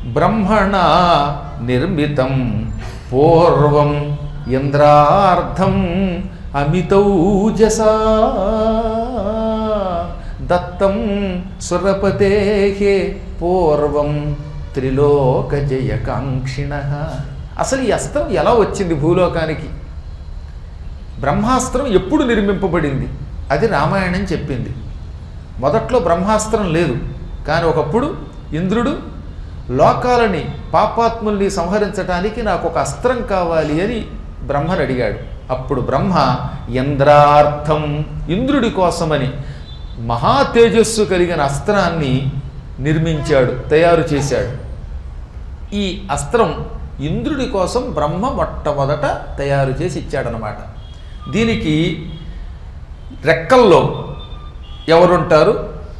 బ్రహ్మణ నిర్మితం పూర్వం ఇంద్రార్థం అమితౌజసా దత్తం సురపతే పూర్వం త్రిలోక జయకాంక్షిణ అసలు ఈ అస్త్రం ఎలా వచ్చింది భూలోకానికి బ్రహ్మాస్త్రం ఎప్పుడు నిర్మింపబడింది అది రామాయణం చెప్పింది మొదట్లో బ్రహ్మాస్త్రం లేదు కానీ ఒకప్పుడు ఇంద్రుడు లోకాలని పాపాత్ముల్ని సంహరించటానికి నాకు ఒక అస్త్రం కావాలి అని బ్రహ్మను అడిగాడు అప్పుడు బ్రహ్మ ఇంద్రార్థం ఇంద్రుడి కోసమని మహా తేజస్సు కలిగిన అస్త్రాన్ని నిర్మించాడు తయారు చేశాడు ఈ అస్త్రం ఇంద్రుడి కోసం బ్రహ్మ మొట్టమొదట తయారు చేసి ఇచ్చాడనమాట దీనికి రెక్కల్లో ఎవరుంటారు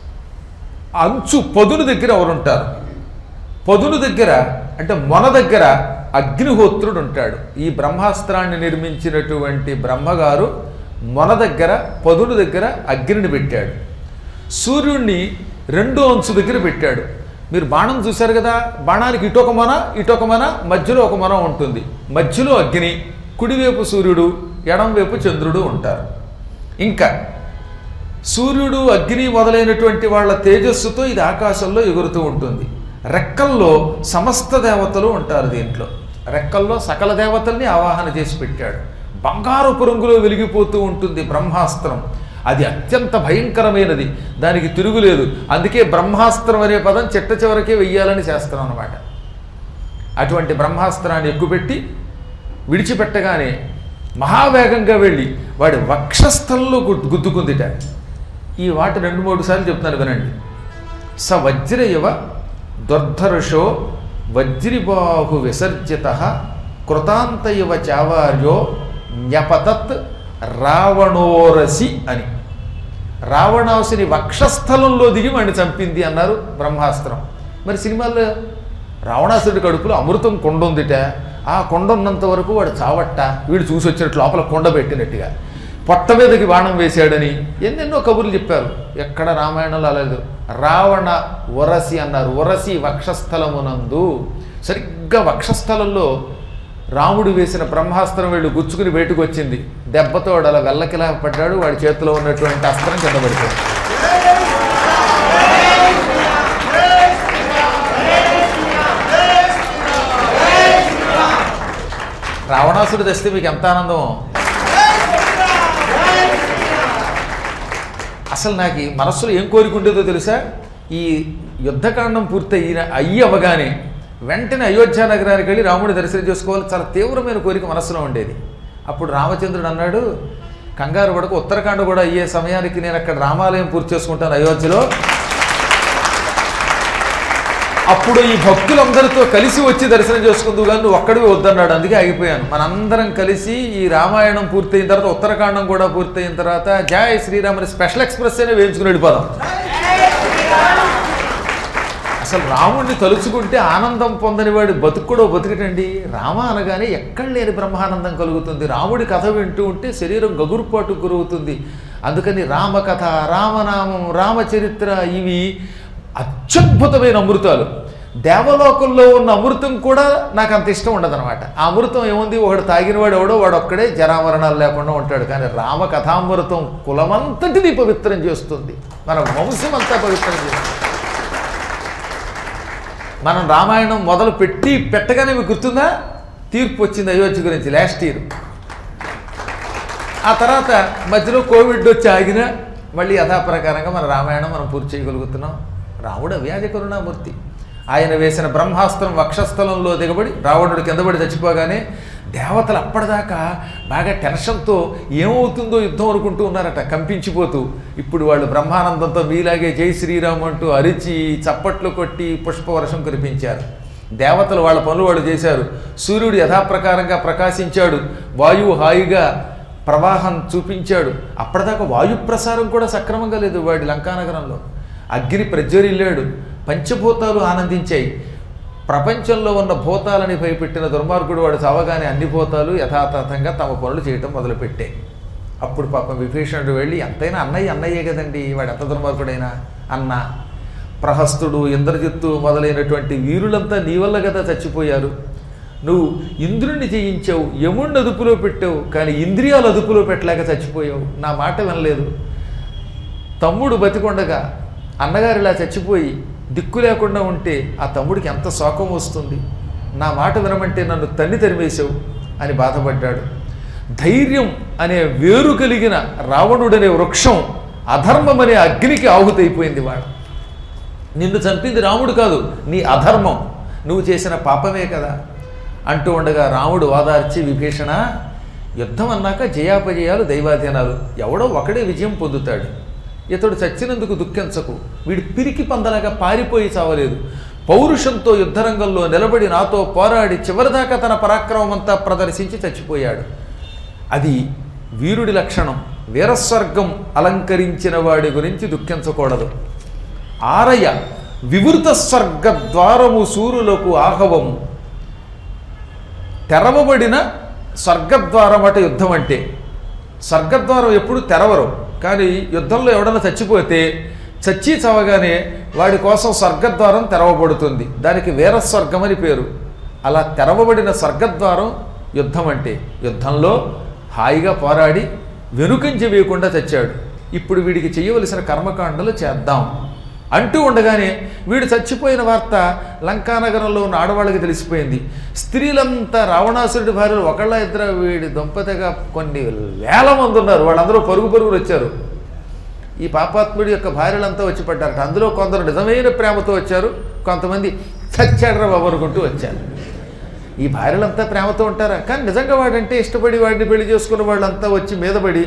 అంచు పదును దగ్గర ఎవరుంటారు పదును దగ్గర అంటే మొన దగ్గర అగ్నిహోత్రుడు ఉంటాడు ఈ బ్రహ్మాస్త్రాన్ని నిర్మించినటువంటి బ్రహ్మగారు మొన దగ్గర పదును దగ్గర అగ్నిని పెట్టాడు సూర్యుడిని రెండో అంచు దగ్గర పెట్టాడు మీరు బాణం చూశారు కదా బాణానికి ఇటొక మొన ఇటొక మొన మధ్యలో ఒక మొన ఉంటుంది మధ్యలో అగ్ని కుడివైపు సూర్యుడు ఎడంవైపు చంద్రుడు ఉంటారు ఇంకా సూర్యుడు అగ్ని మొదలైనటువంటి వాళ్ళ తేజస్సుతో ఇది ఆకాశంలో ఎగురుతూ ఉంటుంది రెక్కల్లో సమస్త దేవతలు ఉంటారు దీంట్లో రెక్కల్లో సకల దేవతల్ని ఆవాహన చేసి పెట్టాడు బంగారపు రంగులో వెలిగిపోతూ ఉంటుంది బ్రహ్మాస్త్రం అది అత్యంత భయంకరమైనది దానికి తిరుగులేదు అందుకే బ్రహ్మాస్త్రం అనే పదం చిట్ట చివరకే వెయ్యాలని చేస్తాం అనమాట అటువంటి బ్రహ్మాస్త్రాన్ని ఎక్కుపెట్టి విడిచిపెట్టగానే మహావేగంగా వెళ్ళి వాడి వక్షస్థలంలో గు- గుద్దుకుందిట ఈ వాటి రెండు మూడు సార్లు చెప్తున్నాను వినండి స వజ్రయవ దుర్ధర్షో వజ్రిబాహు విసర్జిత కృతాంత ఇవ చావార్యో న్యపతత్ రావణోరసి అని రావణాసుని వక్షస్థలంలో దిగి వాడిని చంపింది అన్నారు బ్రహ్మాస్త్రం మరి సినిమాల్లో రావణాసుడి కడుపులో అమృతం కొండ ఉందిట ఆ కొండ ఉన్నంత వరకు వాడు చావట్ట వీడు చూసి వచ్చినట్టు లోపల కొండ పెట్టినట్టుగా పొట్ట మీదకి బాణం వేశాడని ఎన్నెన్నో కబుర్లు చెప్పారు ఎక్కడ రామాయణంలో లేదు రావణ వరసి అన్నారు వరసి వక్షస్థలమునందు సరిగ్గా వక్షస్థలంలో రాముడు వేసిన బ్రహ్మాస్త్రం వీళ్ళు గుచ్చుకుని బయటకు వచ్చింది దెబ్బతో వాడు అలా వెల్లకిలా పడ్డాడు వాడి చేతిలో ఉన్నటువంటి అస్త్రం కింద పడిపోయింది రావణాసుడు తెస్తే మీకు ఎంత ఆనందం అసలు నాకు ఈ మనస్సులో ఏం కోరిక ఉండేదో తెలుసా ఈ యుద్ధకాండం పూర్తి అయిన అయ్యి అవ్వగానే వెంటనే అయోధ్య నగరానికి వెళ్ళి రాముడి దర్శనం చేసుకోవాలి చాలా తీవ్రమైన కోరిక మనస్సులో ఉండేది అప్పుడు రామచంద్రుడు అన్నాడు కంగారు పడకు ఉత్తరాఖండ కూడా అయ్యే సమయానికి నేను అక్కడ రామాలయం పూర్తి చేసుకుంటాను అయోధ్యలో అప్పుడు ఈ భక్తులందరితో కలిసి వచ్చి దర్శనం చేసుకుందువు కానీ నువ్వు ఒక్కడివి వద్దన్నాడు అందుకే ఆగిపోయాను మనందరం కలిసి ఈ రామాయణం పూర్తయిన తర్వాత ఉత్తరాఖండం కూడా పూర్తయిన తర్వాత జయ శ్రీరామని స్పెషల్ ఎక్స్ప్రెస్ అయినా వేయించుకుని వెళ్ళిపోదాం అసలు రాముడిని తలుచుకుంటే ఆనందం పొందని వాడి బతుకుడో బతుకటండి రామ అనగానే ఎక్కడ లేని బ్రహ్మానందం కలుగుతుంది రాముడి కథ వింటూ ఉంటే శరీరం గగురుపాటు గురవుతుంది అందుకని రామకథ రామనామం రామచరిత్ర ఇవి అత్యద్భుతమైన అమృతాలు దేవలోకంలో ఉన్న అమృతం కూడా నాకు అంత ఇష్టం ఉండదు అనమాట ఆ అమృతం ఏముంది ఒకడు తాగినవాడు ఎవడో వాడు ఒక్కడే జరామరణాలు లేకుండా ఉంటాడు కానీ రామ కథామృతం కులమంతటిది పవిత్రం చేస్తుంది మన వంశం అంతా పవిత్రం చేస్తుంది మనం రామాయణం మొదలు పెట్టి పెట్టగానే మీకు గుర్తుందా తీర్పు వచ్చింది అయోధ్య గురించి లాస్ట్ ఇయర్ ఆ తర్వాత మధ్యలో కోవిడ్ వచ్చి ఆగిన మళ్ళీ యథాప్రకారంగా మన రామాయణం మనం పూర్తి చేయగలుగుతున్నాం రాముడు అవ్యాజ కరుణామూర్తి ఆయన వేసిన బ్రహ్మాస్త్రం వక్షస్థలంలో దిగబడి రావణుడు కిందపడి చచ్చిపోగానే దేవతలు అప్పటిదాకా బాగా టెన్షన్తో ఏమవుతుందో యుద్ధం అనుకుంటూ ఉన్నారట కంపించిపోతూ ఇప్పుడు వాళ్ళు బ్రహ్మానందంతో మీలాగే జై శ్రీరామ్ అంటూ అరిచి చప్పట్లు కొట్టి పుష్పవర్షం కురిపించారు దేవతలు వాళ్ళ పనులు వాళ్ళు చేశారు సూర్యుడు యథాప్రకారంగా ప్రకాశించాడు వాయువు హాయిగా ప్రవాహం చూపించాడు అప్పటిదాకా వాయు ప్రసారం కూడా సక్రమంగా లేదు వాడి లంకానగరంలో అగ్ని ప్రజ్వరిల్లాడు పంచభూతాలు ఆనందించాయి ప్రపంచంలో ఉన్న భూతాలని భయపెట్టిన దుర్మార్గుడు వాడు చావగానే అన్ని భూతాలు యథాతథంగా తమ పనులు చేయటం మొదలుపెట్టాయి అప్పుడు పాపం విభీషణుడు వెళ్ళి ఎంతైనా అన్నయ్య అన్నయ్యే కదండి వాడు ఎంత దుర్మార్గుడైనా అన్న ప్రహస్తుడు ఇంద్రజిత్తు మొదలైనటువంటి వీరులంతా నీ వల్ల కదా చచ్చిపోయారు నువ్వు ఇంద్రుణ్ణి జయించావు యముణ్ణి అదుపులో పెట్టావు కానీ ఇంద్రియాలు అదుపులో పెట్టలేక చచ్చిపోయావు నా మాట వినలేదు తమ్ముడు బతికొండగా అన్నగారు ఇలా చచ్చిపోయి దిక్కు లేకుండా ఉంటే ఆ తమ్ముడికి ఎంత శోకం వస్తుంది నా మాట వినమంటే నన్ను తన్ని తరిమేశావు అని బాధపడ్డాడు ధైర్యం అనే వేరు కలిగిన రావణుడనే వృక్షం అధర్మం అనే అగ్నికి ఆహుతైపోయింది వాడు నిన్ను చంపింది రాముడు కాదు నీ అధర్మం నువ్వు చేసిన పాపమే కదా అంటూ ఉండగా రాముడు ఓదార్చి విభీషణ యుద్ధం అన్నాక జయాపజయాలు దైవాధీనాలు ఎవడో ఒకడే విజయం పొందుతాడు ఇతడు చచ్చినందుకు దుఃఖించకు వీడు పిరికి పందలాగా పారిపోయి చావలేదు పౌరుషంతో యుద్ధరంగంలో నిలబడి నాతో పోరాడి చివరిదాకా తన పరాక్రమం అంతా ప్రదర్శించి చచ్చిపోయాడు అది వీరుడి లక్షణం వీరస్వర్గం అలంకరించిన వాడి గురించి దుఃఖించకూడదు ఆరయ వివృత స్వర్గ ద్వారము సూరులకు ఆహవము తెరవబడిన స్వర్గద్వారం అట యుద్ధం అంటే స్వర్గద్వారం ఎప్పుడు తెరవరు కానీ యుద్ధంలో ఎవడన్నా చచ్చిపోతే చచ్చి చవగానే వాడి కోసం స్వర్గద్వారం తెరవబడుతుంది దానికి వీర స్వర్గం అని పేరు అలా తెరవబడిన స్వర్గద్వారం యుద్ధం అంటే యుద్ధంలో హాయిగా పోరాడి వెనుకంజ వేయకుండా చచ్చాడు ఇప్పుడు వీడికి చేయవలసిన కర్మకాండలు చేద్దాం అంటూ ఉండగానే వీడు చచ్చిపోయిన వార్త లంకానగరంలో ఉన్న ఆడవాళ్ళకి తెలిసిపోయింది స్త్రీలంతా రావణాసురుడి భార్యలు ఒకళ్ళ ఇద్దరు వీడి దంపతిగా కొన్ని వేల మంది ఉన్నారు వాళ్ళందరూ పరుగు పరుగులు వచ్చారు ఈ పాపాత్ముడి యొక్క భార్యలంతా వచ్చి పడ్డారట అందులో కొందరు నిజమైన ప్రేమతో వచ్చారు కొంతమంది చచ్చాడ్రా బాబు అనుకుంటూ వచ్చారు ఈ భార్యలంతా ప్రేమతో ఉంటారా కానీ నిజంగా వాడంటే ఇష్టపడి వాడిని పెళ్లి చేసుకున్న వాళ్ళంతా వచ్చి మీదపడి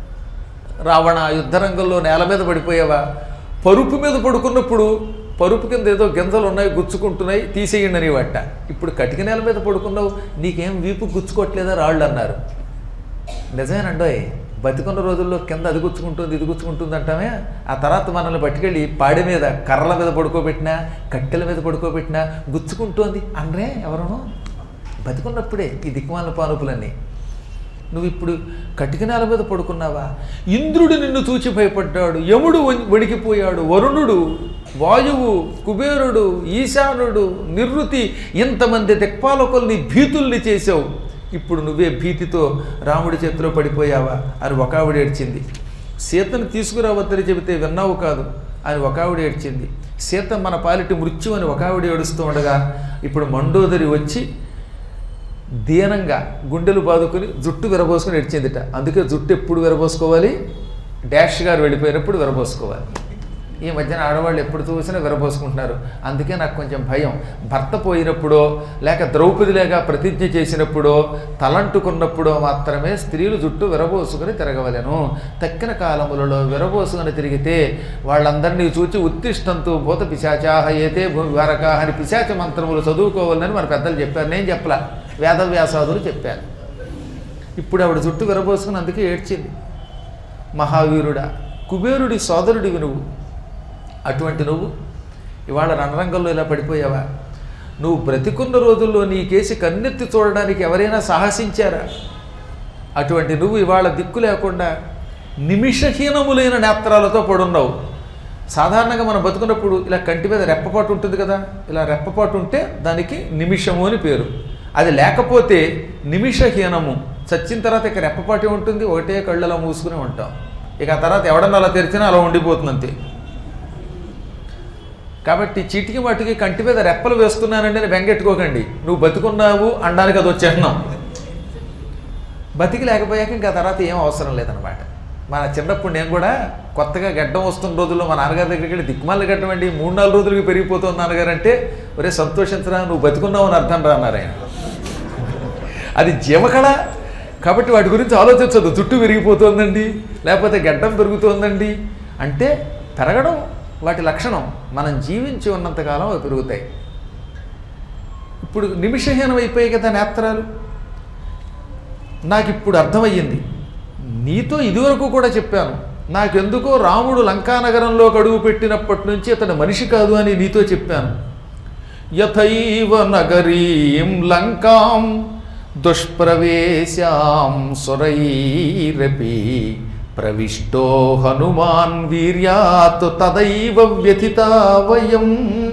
రావణ యుద్ధరంగంలో నేల మీద పడిపోయావా పరుపు మీద పడుకున్నప్పుడు పరుపు కింద ఏదో గింజలు ఉన్నాయి గుచ్చుకుంటున్నాయి తీసేయండి అని వట్ట ఇప్పుడు కటిక నేల మీద పడుకున్నావు నీకేం వీపు గుచ్చుకోవట్లేదా రాళ్ళు అన్నారు నిజమేనండోయ్ బతికున్న రోజుల్లో కింద అది గుచ్చుకుంటుంది ఇది గుచ్చుకుంటుంది అంటామే ఆ తర్వాత మనల్ని పట్టుకెళ్ళి పాడి మీద కర్రల మీద పడుకోబెట్టినా కట్టెల మీద పడుకోబెట్టినా గుచ్చుకుంటోంది అనరే ఎవరను బతికున్నప్పుడే ఈ దిక్కుమాల పానుపులన్నీ నువ్వు ఇప్పుడు కటిక నేల మీద పడుకున్నావా ఇంద్రుడు నిన్ను చూచి భయపడ్డాడు యముడు వణి- వణికిపోయాడు వరుణుడు వాయువు కుబేరుడు ఈశానుడు నిర్వృతి ఇంతమంది దిక్పాలకుల్ని భీతుల్ని చేసావు ఇప్పుడు నువ్వే భీతితో రాముడి చేతిలో పడిపోయావా అని ఒక ఆవిడ ఏడ్చింది సీతను తీసుకురావద్దని చెబితే విన్నావు కాదు అని ఒక ఆవిడ ఏడ్చింది సీత మన పాలిటి మృత్యు అని ఒక ఆవిడ ఏడుస్తూ ఉండగా ఇప్పుడు మండోదరి వచ్చి దీనంగా గుండెలు బాదుకుని జుట్టు విరబోసుకుని ఏడ్చిందిట అందుకే జుట్టు ఎప్పుడు విరబోసుకోవాలి డాష్ గారు వెళ్ళిపోయినప్పుడు విరబోసుకోవాలి ఈ మధ్యన ఆడవాళ్ళు ఎప్పుడు చూసినా విరబోసుకుంటున్నారు అందుకే నాకు కొంచెం భయం భర్త పోయినప్పుడో లేక ద్రౌపదిలేగా ప్రతిజ్ఞ చేసినప్పుడో తలంటుకున్నప్పుడో మాత్రమే స్త్రీలు జుట్టు విరబోసుకుని తిరగవలెను తక్కిన కాలములలో విరబోసుకుని తిరిగితే వాళ్ళందరినీ చూచి ఉత్తిష్టంతో భూత పిశాచాహ ఏతే భూవిహారకాహ అని పిశాచ మంత్రములు చదువుకోవాలని మన పెద్దలు చెప్పారు నేను చెప్పలా వేదవ్యాసాదులు చెప్పారు ఇప్పుడు ఆవిడ జుట్టు విరబోసుకుని అందుకే ఏడ్చింది మహావీరుడా కుబేరుడి సోదరుడివి నువ్వు అటువంటి నువ్వు ఇవాళ రణరంగంలో ఇలా పడిపోయావా నువ్వు బ్రతికున్న రోజుల్లో నీ కేసి కన్నెత్తి చూడడానికి ఎవరైనా సాహసించారా అటువంటి నువ్వు ఇవాళ దిక్కు లేకుండా నిమిషహీనములైన నేత్రాలతో పడున్నావు సాధారణంగా మనం బతుకున్నప్పుడు ఇలా కంటి మీద రెప్పపాటు ఉంటుంది కదా ఇలా రెప్పపాటు ఉంటే దానికి నిమిషము అని పేరు అది లేకపోతే నిమిషహీనము చచ్చిన తర్వాత ఇక రెప్పపాటే ఉంటుంది ఒకటే కళ్ళు అలా మూసుకుని ఉంటాం ఇక ఆ తర్వాత ఎవడన్నా అలా తెరిచినా అలా ఉండిపోతుంది అంతే కాబట్టి చీటికి మట్టుకి కంటి మీద రెప్పలు వేస్తున్నానండి అని బెంగెట్టుకోకండి నువ్వు బతుకున్నావు అనడానికి అది వచ్చేస్తున్నాం బతికి లేకపోయాక ఇంకా తర్వాత ఏం అవసరం లేదనమాట మన చిన్నప్పుడు నేను కూడా కొత్తగా గడ్డం వస్తున్న రోజుల్లో మా నాన్నగారి దగ్గరికి వెళ్ళి దిక్కుమాల గడ్డం అండి మూడు నాలుగు రోజులకి పెరిగిపోతుంది నాన్నగారు అంటే ఒరే సంతోషించరా నువ్వు బతుకున్నావు అని అర్థం రా అన్నారు ఆయన అది జీవకళ కాబట్టి వాటి గురించి ఆలోచించదు జుట్టు విరిగిపోతుందండి లేకపోతే గడ్డం పెరుగుతోందండి అంటే పెరగడం వాటి లక్షణం మనం జీవించి ఉన్నంతకాలం అవి పెరుగుతాయి ఇప్పుడు నిమిషహీనం అయిపోయాయి కదా నేత్రాలు నాకు ఇప్పుడు అర్థమయ్యింది నీతో ఇదివరకు కూడా చెప్పాను నాకెందుకో రాముడు లంకానగరంలో అడుగు పెట్టినప్పటి నుంచి అతను మనిషి కాదు అని నీతో చెప్పాను యథైవ నగరీం లంకాం దుష్ప్రవేశాం సురైరపి ప్రవిష్టో హనుమాన్ వీర్యాత్ తదైవ వ్యథితా వయం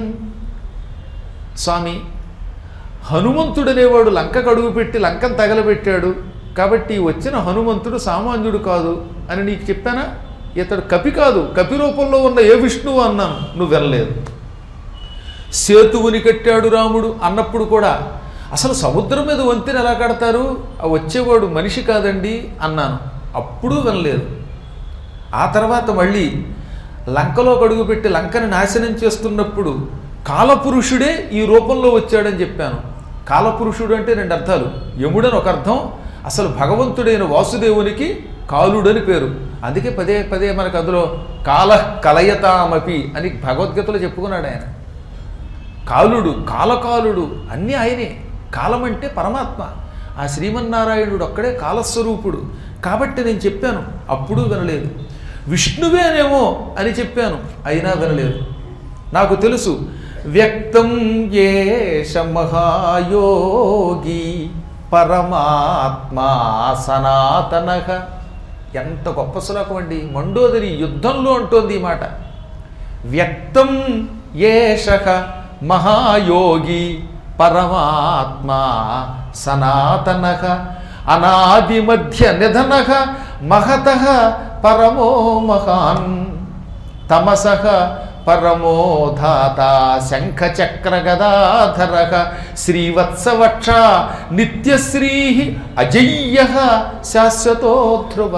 స్వామి హనుమంతుడనేవాడు లంకకు అడుగు పెట్టి లంకను తగలబెట్టాడు కాబట్టి వచ్చిన హనుమంతుడు సామాన్యుడు కాదు అని నీకు చెప్పానా ఇతడు కపి కాదు కపి రూపంలో ఉన్న ఏ విష్ణువు అన్నాను నువ్వు వినలేదు సేతువుని కట్టాడు రాముడు అన్నప్పుడు కూడా అసలు సముద్రం మీద వంతెన ఎలా కడతారు ఆ వచ్చేవాడు మనిషి కాదండి అన్నాను అప్పుడు వినలేదు ఆ తర్వాత మళ్ళీ లంకలో అడుగుపెట్టి లంకని నాశనం చేస్తున్నప్పుడు కాలపురుషుడే ఈ రూపంలో వచ్చాడని చెప్పాను కాలపురుషుడు అంటే రెండు అర్థాలు యముడని ఒక అర్థం అసలు భగవంతుడైన వాసుదేవునికి కాలుడని పేరు అందుకే పదే పదే మనకు అందులో కాల కలయతామపి అని భగవద్గీతలో చెప్పుకున్నాడు ఆయన కాలుడు కాలకాలుడు అన్నీ ఆయనే కాలం అంటే పరమాత్మ ఆ శ్రీమన్నారాయణుడు ఒక్కడే కాలస్వరూపుడు కాబట్టి నేను చెప్పాను అప్పుడు వినలేదు విష్ణువేనేమో అని చెప్పాను అయినా వినలేదు నాకు తెలుసు వ్యక్తం ఏష మహాయోగి పరమాత్మా సనాతనః ఎంత గొప్ప శ్లోకం అండి మండోదరి యుద్ధంలో అంటోంది ఈ మాట వ్యక్తం ఏష మహాయోగి పరమాత్మా సనాతన అనాది మధ్య నిధన మహత పరమో మహాన్ తమస పరమో ధాత శంఖచక్ర గదాధర శ్రీవత్సవక్ష నిత్యశ్రీ అజయ్య శాశ్వతో ధ్రువ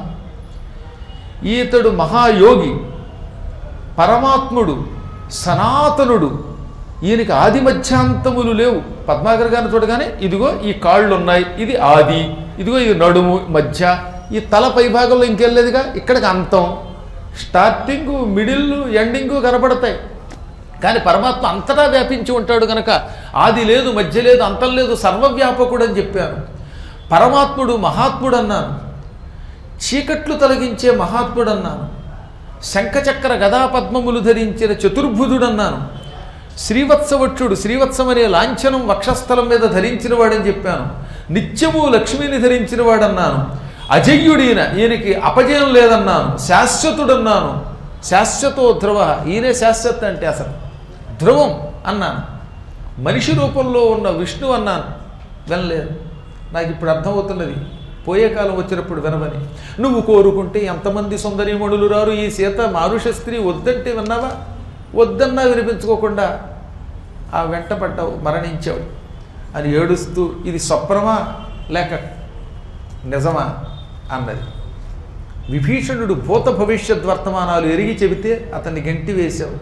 ఈతడు మహాయోగి పరమాత్ముడు సనాతనుడు ఈయనకి ఆది మధ్యాంతములు లేవు పద్మాకర్ గారిని చూడగానే ఇదిగో ఈ కాళ్ళు ఉన్నాయి ఇది ఆది ఇదిగో ఇది నడుము మధ్య ఈ తల పై భాగంలో ఇంకెళ్ళేదిగా ఇక్కడికి అంతం స్టార్టింగ్ మిడిల్ ఎండింగ్ కనబడతాయి కానీ పరమాత్మ అంతటా వ్యాపించి ఉంటాడు కనుక ఆది లేదు మధ్య లేదు అంతం లేదు సర్వవ్యాపకుడు అని చెప్పాను పరమాత్ముడు మహాత్ముడు అన్నాను చీకట్లు తొలగించే మహాత్ముడు అన్నాను శంఖచక్ర గదా పద్మములు ధరించిన చతుర్భుజుడన్నాను శ్రీవత్సవక్షుడు శ్రీవత్సం అనే లాంఛనం వక్షస్థలం మీద ధరించిన వాడని చెప్పాను నిత్యము లక్ష్మిని ధరించిన వాడన్నాను అజయ్యుడీన ఈయనకి అపజయం లేదన్నాను శాశ్వతుడన్నాను శాశ్వతో ధ్రువ ఈయనే శాశ్వత అంటే అసలు ధ్రువం అన్నాను మనిషి రూపంలో ఉన్న విష్ణు అన్నాను వినలేదు నాకు ఇప్పుడు అర్థమవుతున్నది పోయే కాలం వచ్చినప్పుడు వినమని నువ్వు కోరుకుంటే ఎంతమంది సుందరీమణులు రారు ఈ సీత మానుష స్త్రీ వద్దంటే విన్నావా వద్దన్నా వినిపించుకోకుండా ఆ వెంట పడ్డావు మరణించావు అని ఏడుస్తూ ఇది స్వప్నమా లేక నిజమా అన్నది విభీషణుడు భూత భవిష్యత్ వర్తమానాలు ఎరిగి చెబితే అతన్ని గంటి వేశావు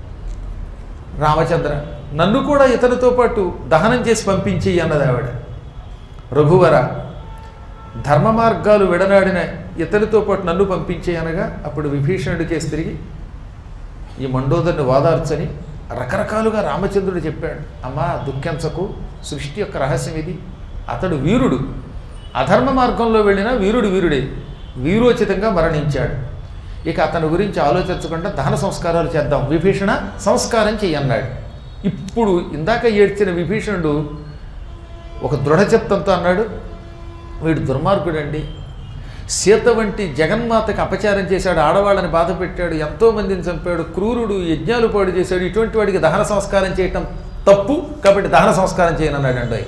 రామచంద్ర నన్ను కూడా ఇతనితో పాటు దహనం చేసి పంపించేయి అన్నది ఆవిడ రఘువర ధర్మ మార్గాలు విడనాడిన ఇతనితో పాటు నన్ను పంపించే అనగా అప్పుడు విభీషణుడి కేసు తిరిగి ఈ మండోదరిని వాదార్చని రకరకాలుగా రామచంద్రుడు చెప్పాడు అమ్మా దుఃఖించకు సృష్టి యొక్క రహస్యం ఇది అతడు వీరుడు అధర్మ మార్గంలో వెళ్ళిన వీరుడు వీరుడే వీరోచితంగా మరణించాడు ఇక అతని గురించి ఆలోచించకుండా దహన సంస్కారాలు చేద్దాం విభీషణ సంస్కారం చెయ్యన్నాడు ఇప్పుడు ఇందాక ఏడ్చిన విభీషణుడు ఒక దృఢచిత్తంతో అన్నాడు వీడు దుర్మార్గుడండి సీత వంటి జగన్మాతకి అపచారం చేశాడు ఆడవాళ్ళని బాధ పెట్టాడు ఎంతో మందిని చంపాడు క్రూరుడు యజ్ఞాలు పాడు చేశాడు ఇటువంటి వాడికి దహన సంస్కారం చేయటం తప్పు కాబట్టి దహన సంస్కారం చేయనన్నాడు అండి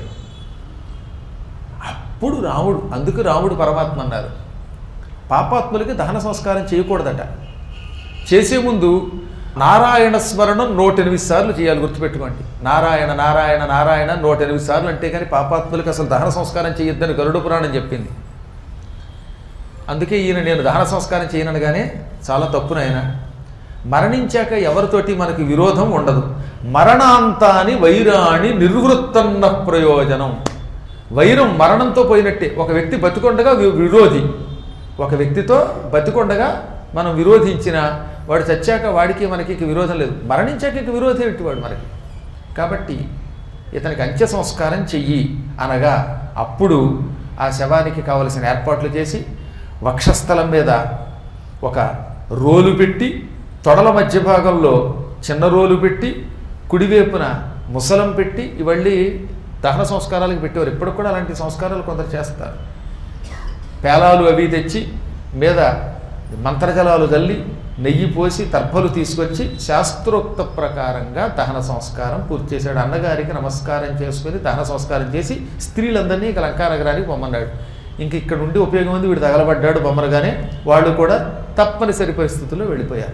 అప్పుడు రాముడు అందుకు రాముడు పరమాత్మ అన్నారు పాపాత్ములకి దహన సంస్కారం చేయకూడదట చేసే ముందు నారాయణ స్మరణం నూట ఎనిమిది సార్లు చేయాలి గుర్తుపెట్టుకోండి నారాయణ నారాయణ నారాయణ నూట ఎనిమిది సార్లు అంటే కానీ పాపాత్ములకి అసలు దహన సంస్కారం చేయొద్దని గరుడ పురాణం చెప్పింది అందుకే ఈయన నేను దహన సంస్కారం చేయనగానే చాలా తప్పునైన మరణించాక ఎవరితోటి మనకి విరోధం ఉండదు మరణాంతాని వైరాణి నిర్వృత్తన్న ప్రయోజనం వైరం మరణంతో పోయినట్టే ఒక వ్యక్తి బతికొండగా వి- విరోధి ఒక వ్యక్తితో బతికొండగా మనం విరోధించిన వాడు చచ్చాక వాడికి మనకి ఇక విరోధం లేదు మరణించాక ఇక విరోధం ఏంటి వాడు మనకి కాబట్టి ఇతనికి అంత్య సంస్కారం చెయ్యి అనగా అప్పుడు ఆ శవానికి కావలసిన ఏర్పాట్లు చేసి వక్షస్థలం మీద ఒక రోలు పెట్టి తొడల మధ్య భాగంలో చిన్న రోలు పెట్టి కుడివైపున ముసలం పెట్టి ఇవన్నీ దహన సంస్కారాలకు పెట్టేవారు ఇప్పటికి కూడా అలాంటి సంస్కారాలు కొందరు చేస్తారు పేలాలు అవి తెచ్చి మీద మంత్రజలాలు చల్లి నెయ్యి పోసి తర్భలు తీసుకొచ్చి శాస్త్రోక్త ప్రకారంగా దహన సంస్కారం పూర్తి చేశాడు అన్నగారికి నమస్కారం చేసుకొని దహన సంస్కారం చేసి స్త్రీలందరినీ ఇక లంకానగరానికి పొమ్మన్నాడు ఇంక ఇక్కడ ఉండి ఉపయోగం ఉంది వీడు తగలబడ్డాడు బొమ్మలుగానే వాళ్ళు కూడా తప్పనిసరి పరిస్థితుల్లో వెళ్ళిపోయారు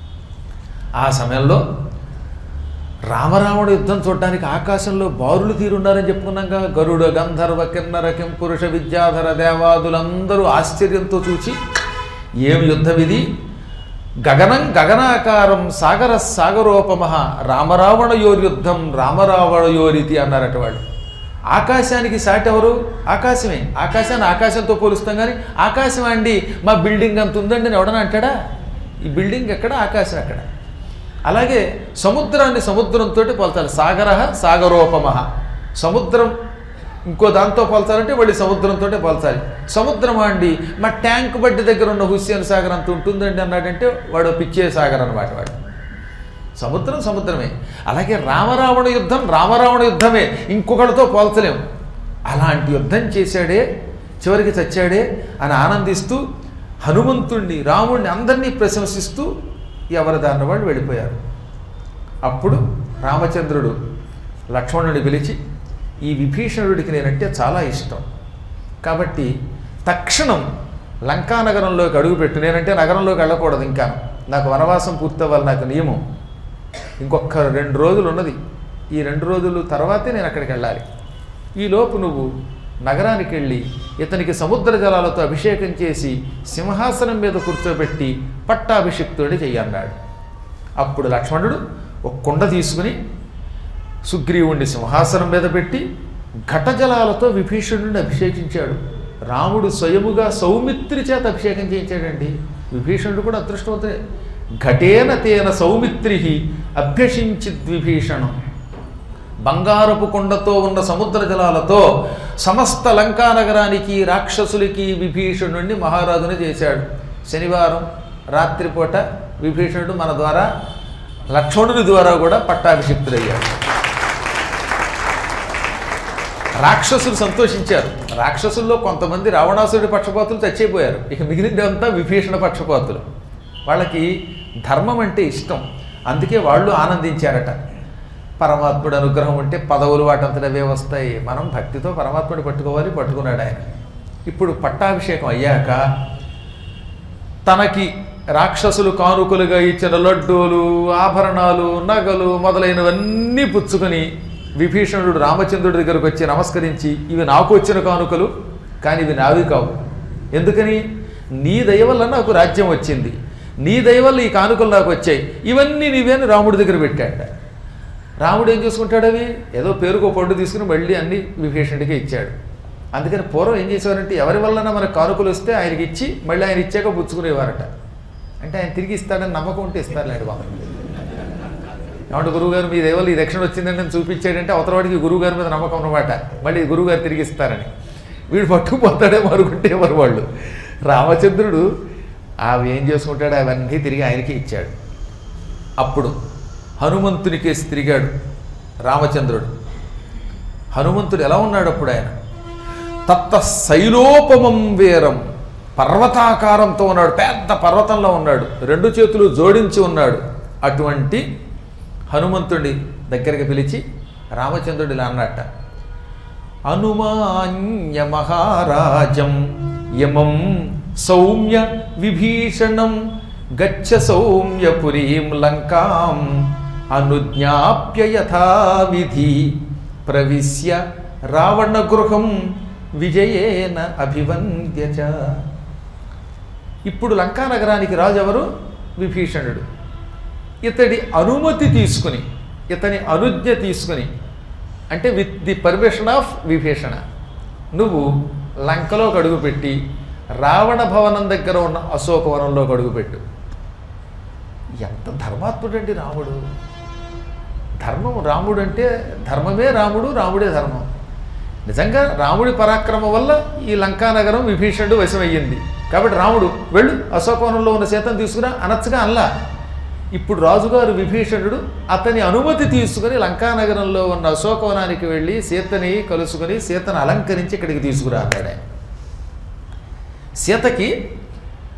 ఆ సమయంలో రామరావణ యుద్ధం చూడడానికి ఆకాశంలో బారులు తీరున్నారని చెప్పుకున్నాక గరుడ గంధర్వ కిన్నర కింపురుష విద్యాధర దేవాదులందరూ ఆశ్చర్యంతో చూచి ఏం యుద్ధం ఇది గగనం గగనాకారం సాగర సాగరోపమ రామరావణ యుద్ధం రామరావణ యోరితి అన్నారట వాళ్ళు ఆకాశానికి సాటి ఎవరు ఆకాశమే ఆకాశాన్ని ఆకాశంతో పోలుస్తాం కానీ ఆకాశం అండి మా బిల్డింగ్ అంత ఉందండి అని ఎవడన్నా అంటాడా ఈ బిల్డింగ్ ఎక్కడ ఆకాశం ఎక్కడ అలాగే సముద్రాన్ని సముద్రంతో పోల్చాలి సాగర సాగరోపమ సముద్రం ఇంకో దాంతో పోల్చాలంటే మళ్ళీ సముద్రంతో పోల్చాలి సముద్రం అండి మా ట్యాంక్ బడ్డి దగ్గర ఉన్న హుస్సేన్ సాగర్ అంత ఉంటుందండి అన్నాడంటే వాడు పిచ్చే సాగర్ అనమాట వాడు సముద్రం సముద్రమే అలాగే రామరావణ యుద్ధం రామరావణ యుద్ధమే ఇంకొకటితో పోల్చలేం అలాంటి యుద్ధం చేశాడే చివరికి చచ్చాడే అని ఆనందిస్తూ హనుమంతుణ్ణి రాముణ్ణి అందరినీ ప్రశంసిస్తూ ఎవరి దారిన వాళ్ళు వెళ్ళిపోయారు అప్పుడు రామచంద్రుడు లక్ష్మణుడిని పిలిచి ఈ విభీషణుడికి నేనంటే చాలా ఇష్టం కాబట్టి తక్షణం లంకా నగరంలోకి అడుగుపెట్టు నేనంటే నగరంలోకి వెళ్ళకూడదు ఇంకా నాకు వనవాసం పూర్తవ్వాలి నాకు నియమం ఇంకొక రెండు రోజులు ఉన్నది ఈ రెండు రోజులు తర్వాతే నేను అక్కడికి వెళ్ళాలి ఈలోపు నువ్వు నగరానికి వెళ్ళి ఇతనికి సముద్ర జలాలతో అభిషేకం చేసి సింహాసనం మీద కూర్చోబెట్టి పట్టాభిషిక్తుడి చెయ్యన్నాడు అప్పుడు లక్ష్మణుడు ఒక కుండ తీసుకుని సుగ్రీవుణ్ణి సింహాసనం మీద పెట్టి ఘటజలాలతో విభీషణుడిని అభిషేకించాడు రాముడు స్వయముగా సౌమిత్రి చేత అభిషేకం చేయించాడండి విభీషణుడు కూడా అదృష్టవంతుడే ఘటేన తేన సౌమిత్రి అభ్యసించిద్ విభీషణం బంగారపు కొండతో ఉన్న సముద్ర జలాలతో సమస్త లంకా నగరానికి రాక్షసులకి విభీషణుడిని మహారాజుని చేశాడు శనివారం రాత్రిపూట విభీషణుడు మన ద్వారా లక్ష్మణుడి ద్వారా కూడా పట్టాభిషిక్తుడయ్యాడు రాక్షసులు సంతోషించారు రాక్షసుల్లో కొంతమంది రావణాసురుడి పక్షపాతులు చచ్చిపోయారు ఇక మిగిలిందంతా విభీషణ పక్షపాతులు వాళ్ళకి ధర్మం అంటే ఇష్టం అందుకే వాళ్ళు ఆనందించారట పరమాత్ముడు అనుగ్రహం ఉంటే పదవులు వాటంతటవే వస్తాయి మనం భక్తితో పరమాత్ముడు పట్టుకోవాలి పట్టుకున్నాడు ఆయన ఇప్పుడు పట్టాభిషేకం అయ్యాక తనకి రాక్షసులు కానుకలుగా ఇచ్చిన లడ్డూలు ఆభరణాలు నగలు మొదలైనవన్నీ పుచ్చుకొని విభీషణుడు రామచంద్రుడి దగ్గరకు వచ్చి నమస్కరించి ఇవి నాకు వచ్చిన కానుకలు కానీ ఇవి నావి కావు ఎందుకని నీ దయ వల్ల నాకు రాజ్యం వచ్చింది నీ దయ వల్ల ఈ కానుకలు నాకు వచ్చాయి ఇవన్నీ నీవేని రాముడి దగ్గర పెట్టాడ రాముడు ఏం చేసుకుంటాడు అవి ఏదో పేరుకో పండు తీసుకుని మళ్ళీ అన్ని విభీషణుడికి ఇచ్చాడు అందుకని పూర్వం ఏం చేసేవారంటే ఎవరి వలన మనకు కానుకలు వస్తే ఆయనకి ఇచ్చి మళ్ళీ ఆయన ఇచ్చాక పుచ్చుకునేవారట అంటే ఆయన తిరిగి ఇస్తాడని నమ్మకం ఉంటే ఇస్తారులేడు బాబు ఏమంటే గురువుగారు మీ దేవలు ఈ దక్షిణ వచ్చిందని నేను చూపించాడంటే అవతలవాడికి గురువుగారి మీద నమ్మకం అనమాట మళ్ళీ గురువుగారు తిరిగి ఇస్తారని వీడు పట్టుకుపోతాడేమో అనుకుంటేవారు వాళ్ళు రామచంద్రుడు అవి ఏం చేసుకుంటాడు అవన్నీ తిరిగి ఆయనకి ఇచ్చాడు అప్పుడు హనుమంతునికేసి తిరిగాడు రామచంద్రుడు హనుమంతుడు ఎలా ఉన్నాడు అప్పుడు ఆయన తత్త శైలోపమం వీరం పర్వతాకారంతో ఉన్నాడు పెద్ద పర్వతంలో ఉన్నాడు రెండు చేతులు జోడించి ఉన్నాడు అటువంటి హనుమంతుడి దగ్గరికి పిలిచి రామచంద్రుడు ఇలా అన్నట్ట అనుమాన్య మహారాజం యమం సౌమ్య విభీషణం గచ్చ సౌమ్యపురీం లంకాం అనుజ్ఞాప్య యథావిధి ప్రవిశ్య రావణ గృహం విజయేన అభివంద్య చ. ఇప్పుడు లంకా నగరానికి రాజు ఎవరు విభీషణుడు ఇతడి అనుమతి తీసుకుని ఇతని అనుజ్ఞ తీసుకుని అంటే with the permission of Vibhishana నువ్వు లంకలోకి అడుగుపెట్టి రావణ భవనం దగ్గర ఉన్న అశోకవనంలోకి అడుగుపెట్టు ఎంత ధర్మాత్ముడండి రాముడు ధర్మం రాముడు అంటే ధర్మమే రాముడు రాముడే ధర్మం నిజంగా రాముడి పరాక్రమం వల్ల ఈ లంకా నగరం విభీషణుడు వశమయ్యింది కాబట్టి రాముడు వెళ్ళు అశోకవనంలో ఉన్న సీతను తీసుకురా అనొచ్చుగా అల్లా ఇప్పుడు రాజుగారు విభీషణుడు అతని అనుమతి తీసుకుని లంకా నగరంలో ఉన్న అశోకవనానికి వెళ్ళి సీతని కలుసుకొని సీతను అలంకరించి ఇక్కడికి తీసుకురా అన్నాడు ఆయన సీతకి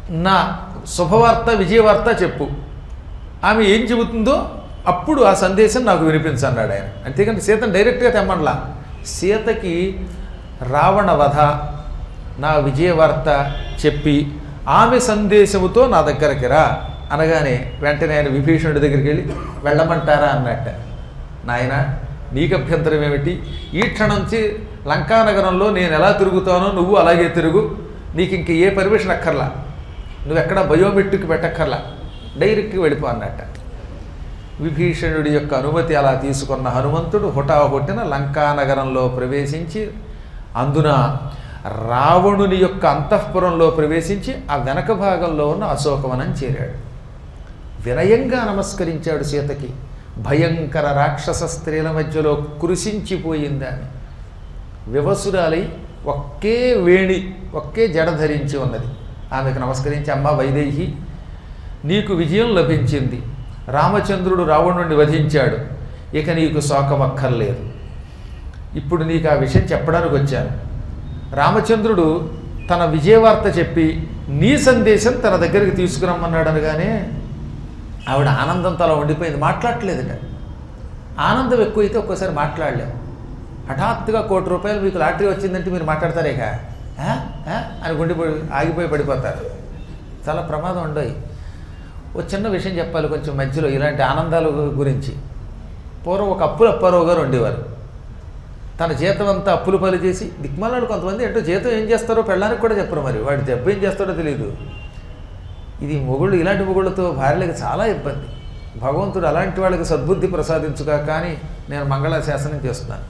నా శుభవార్త విజయవార్త చెప్పు ఆమె ఏం చెబుతుందో అప్పుడు ఆ సందేశం నాకు వినిపించన్నాడు ఆయన అంతేకాని సీతను డైరెక్ట్గా తెమ్మనలా సీతకి రావణ వధ నా విజయవార్త చెప్పి ఆమె సందేశముతో నా దగ్గరికి రా అనగానే వెంటనే ఆయన విభీషణుడి దగ్గరికి వెళ్ళి వెళ్ళమంటారా అన్నట్ట నాయన నీకు అభ్యంతరం ఏమిటి ఈ క్షణం నుంచి లంకానగరంలో నేను ఎలా తిరుగుతానో నువ్వు అలాగే తిరుగు నీకు ఇంక ఏ పర్మిషన్ అక్కర్లా నువ్వు ఎక్కడ బయోమెట్రిక్ పెట్టక్కర్లా డైరెక్ట్గా వెళ్ళిపో అన్నట్ట విభీషణుడి యొక్క అనుమతి అలా తీసుకున్న హనుమంతుడు హుటాహుటిన లంకానగరంలో ప్రవేశించి అందున రావణుని యొక్క అంతఃపురంలో ప్రవేశించి ఆ వెనక భాగంలో ఉన్న అశోకవనం చేరాడు వినయంగా నమస్కరించాడు సీతకి భయంకర రాక్షస స్త్రీల మధ్యలో కృషించిపోయింది ఆమె వివసురాలై ఒకే వేణి ఒకే జడ ధరించి ఉన్నది ఆమెకు నమస్కరించి అమ్మ వైదేహి నీకు విజయం లభించింది రామచంద్రుడు రావణుడిని వధించాడు ఇక నీకు శోకమక్కర్లేదు ఇప్పుడు నీకు ఆ విషయం చెప్పడానికి వచ్చాను రామచంద్రుడు తన విజయవార్త చెప్పి నీ సందేశం తన దగ్గరికి తీసుకురమ్మన్నాడు అనగానే ఆవిడ ఆనందంతో అలా ఉండిపోయింది మాట్లాడలేదుట ఆనందం ఎక్కువైతే ఒక్కోసారి మాట్లాడలేము హఠాత్తుగా కోటి రూపాయలు మీకు లాటరీ వచ్చిందంటే మీరు మాట్లాడతారేక "ఆ? ఆ?" అని గుండెపోయి ఆగిపోయి పడిపోతారు చాలా ప్రమాదం ఉండవు ఓ చిన్న విషయం చెప్పాలి కొంచెం మధ్యలో ఇలాంటి ఆనందాల గు- గురించి పూర్వం ఒక అప్పులు అప్పారావు గారు ఉండేవారు తన జీతం అంతా అప్పులు పని చేసి దిక్మాలాడు కొంతమంది ఏంటో జీతం ఏం చేస్తారో పెళ్ళడానికి కూడా చెప్పరు మరి వాడి దెబ్బ ఏం చేస్తాడో తెలియదు ఇది మొగుళ్ళు ఇలాంటి మొగుళ్ళతో భార్యలకు చాలా ఇబ్బంది భగవంతుడు అలాంటి వాళ్ళకి సద్బుద్ధి ప్రసాదించుగా కానీ నేను మంగళాశాసనం చేస్తున్నాను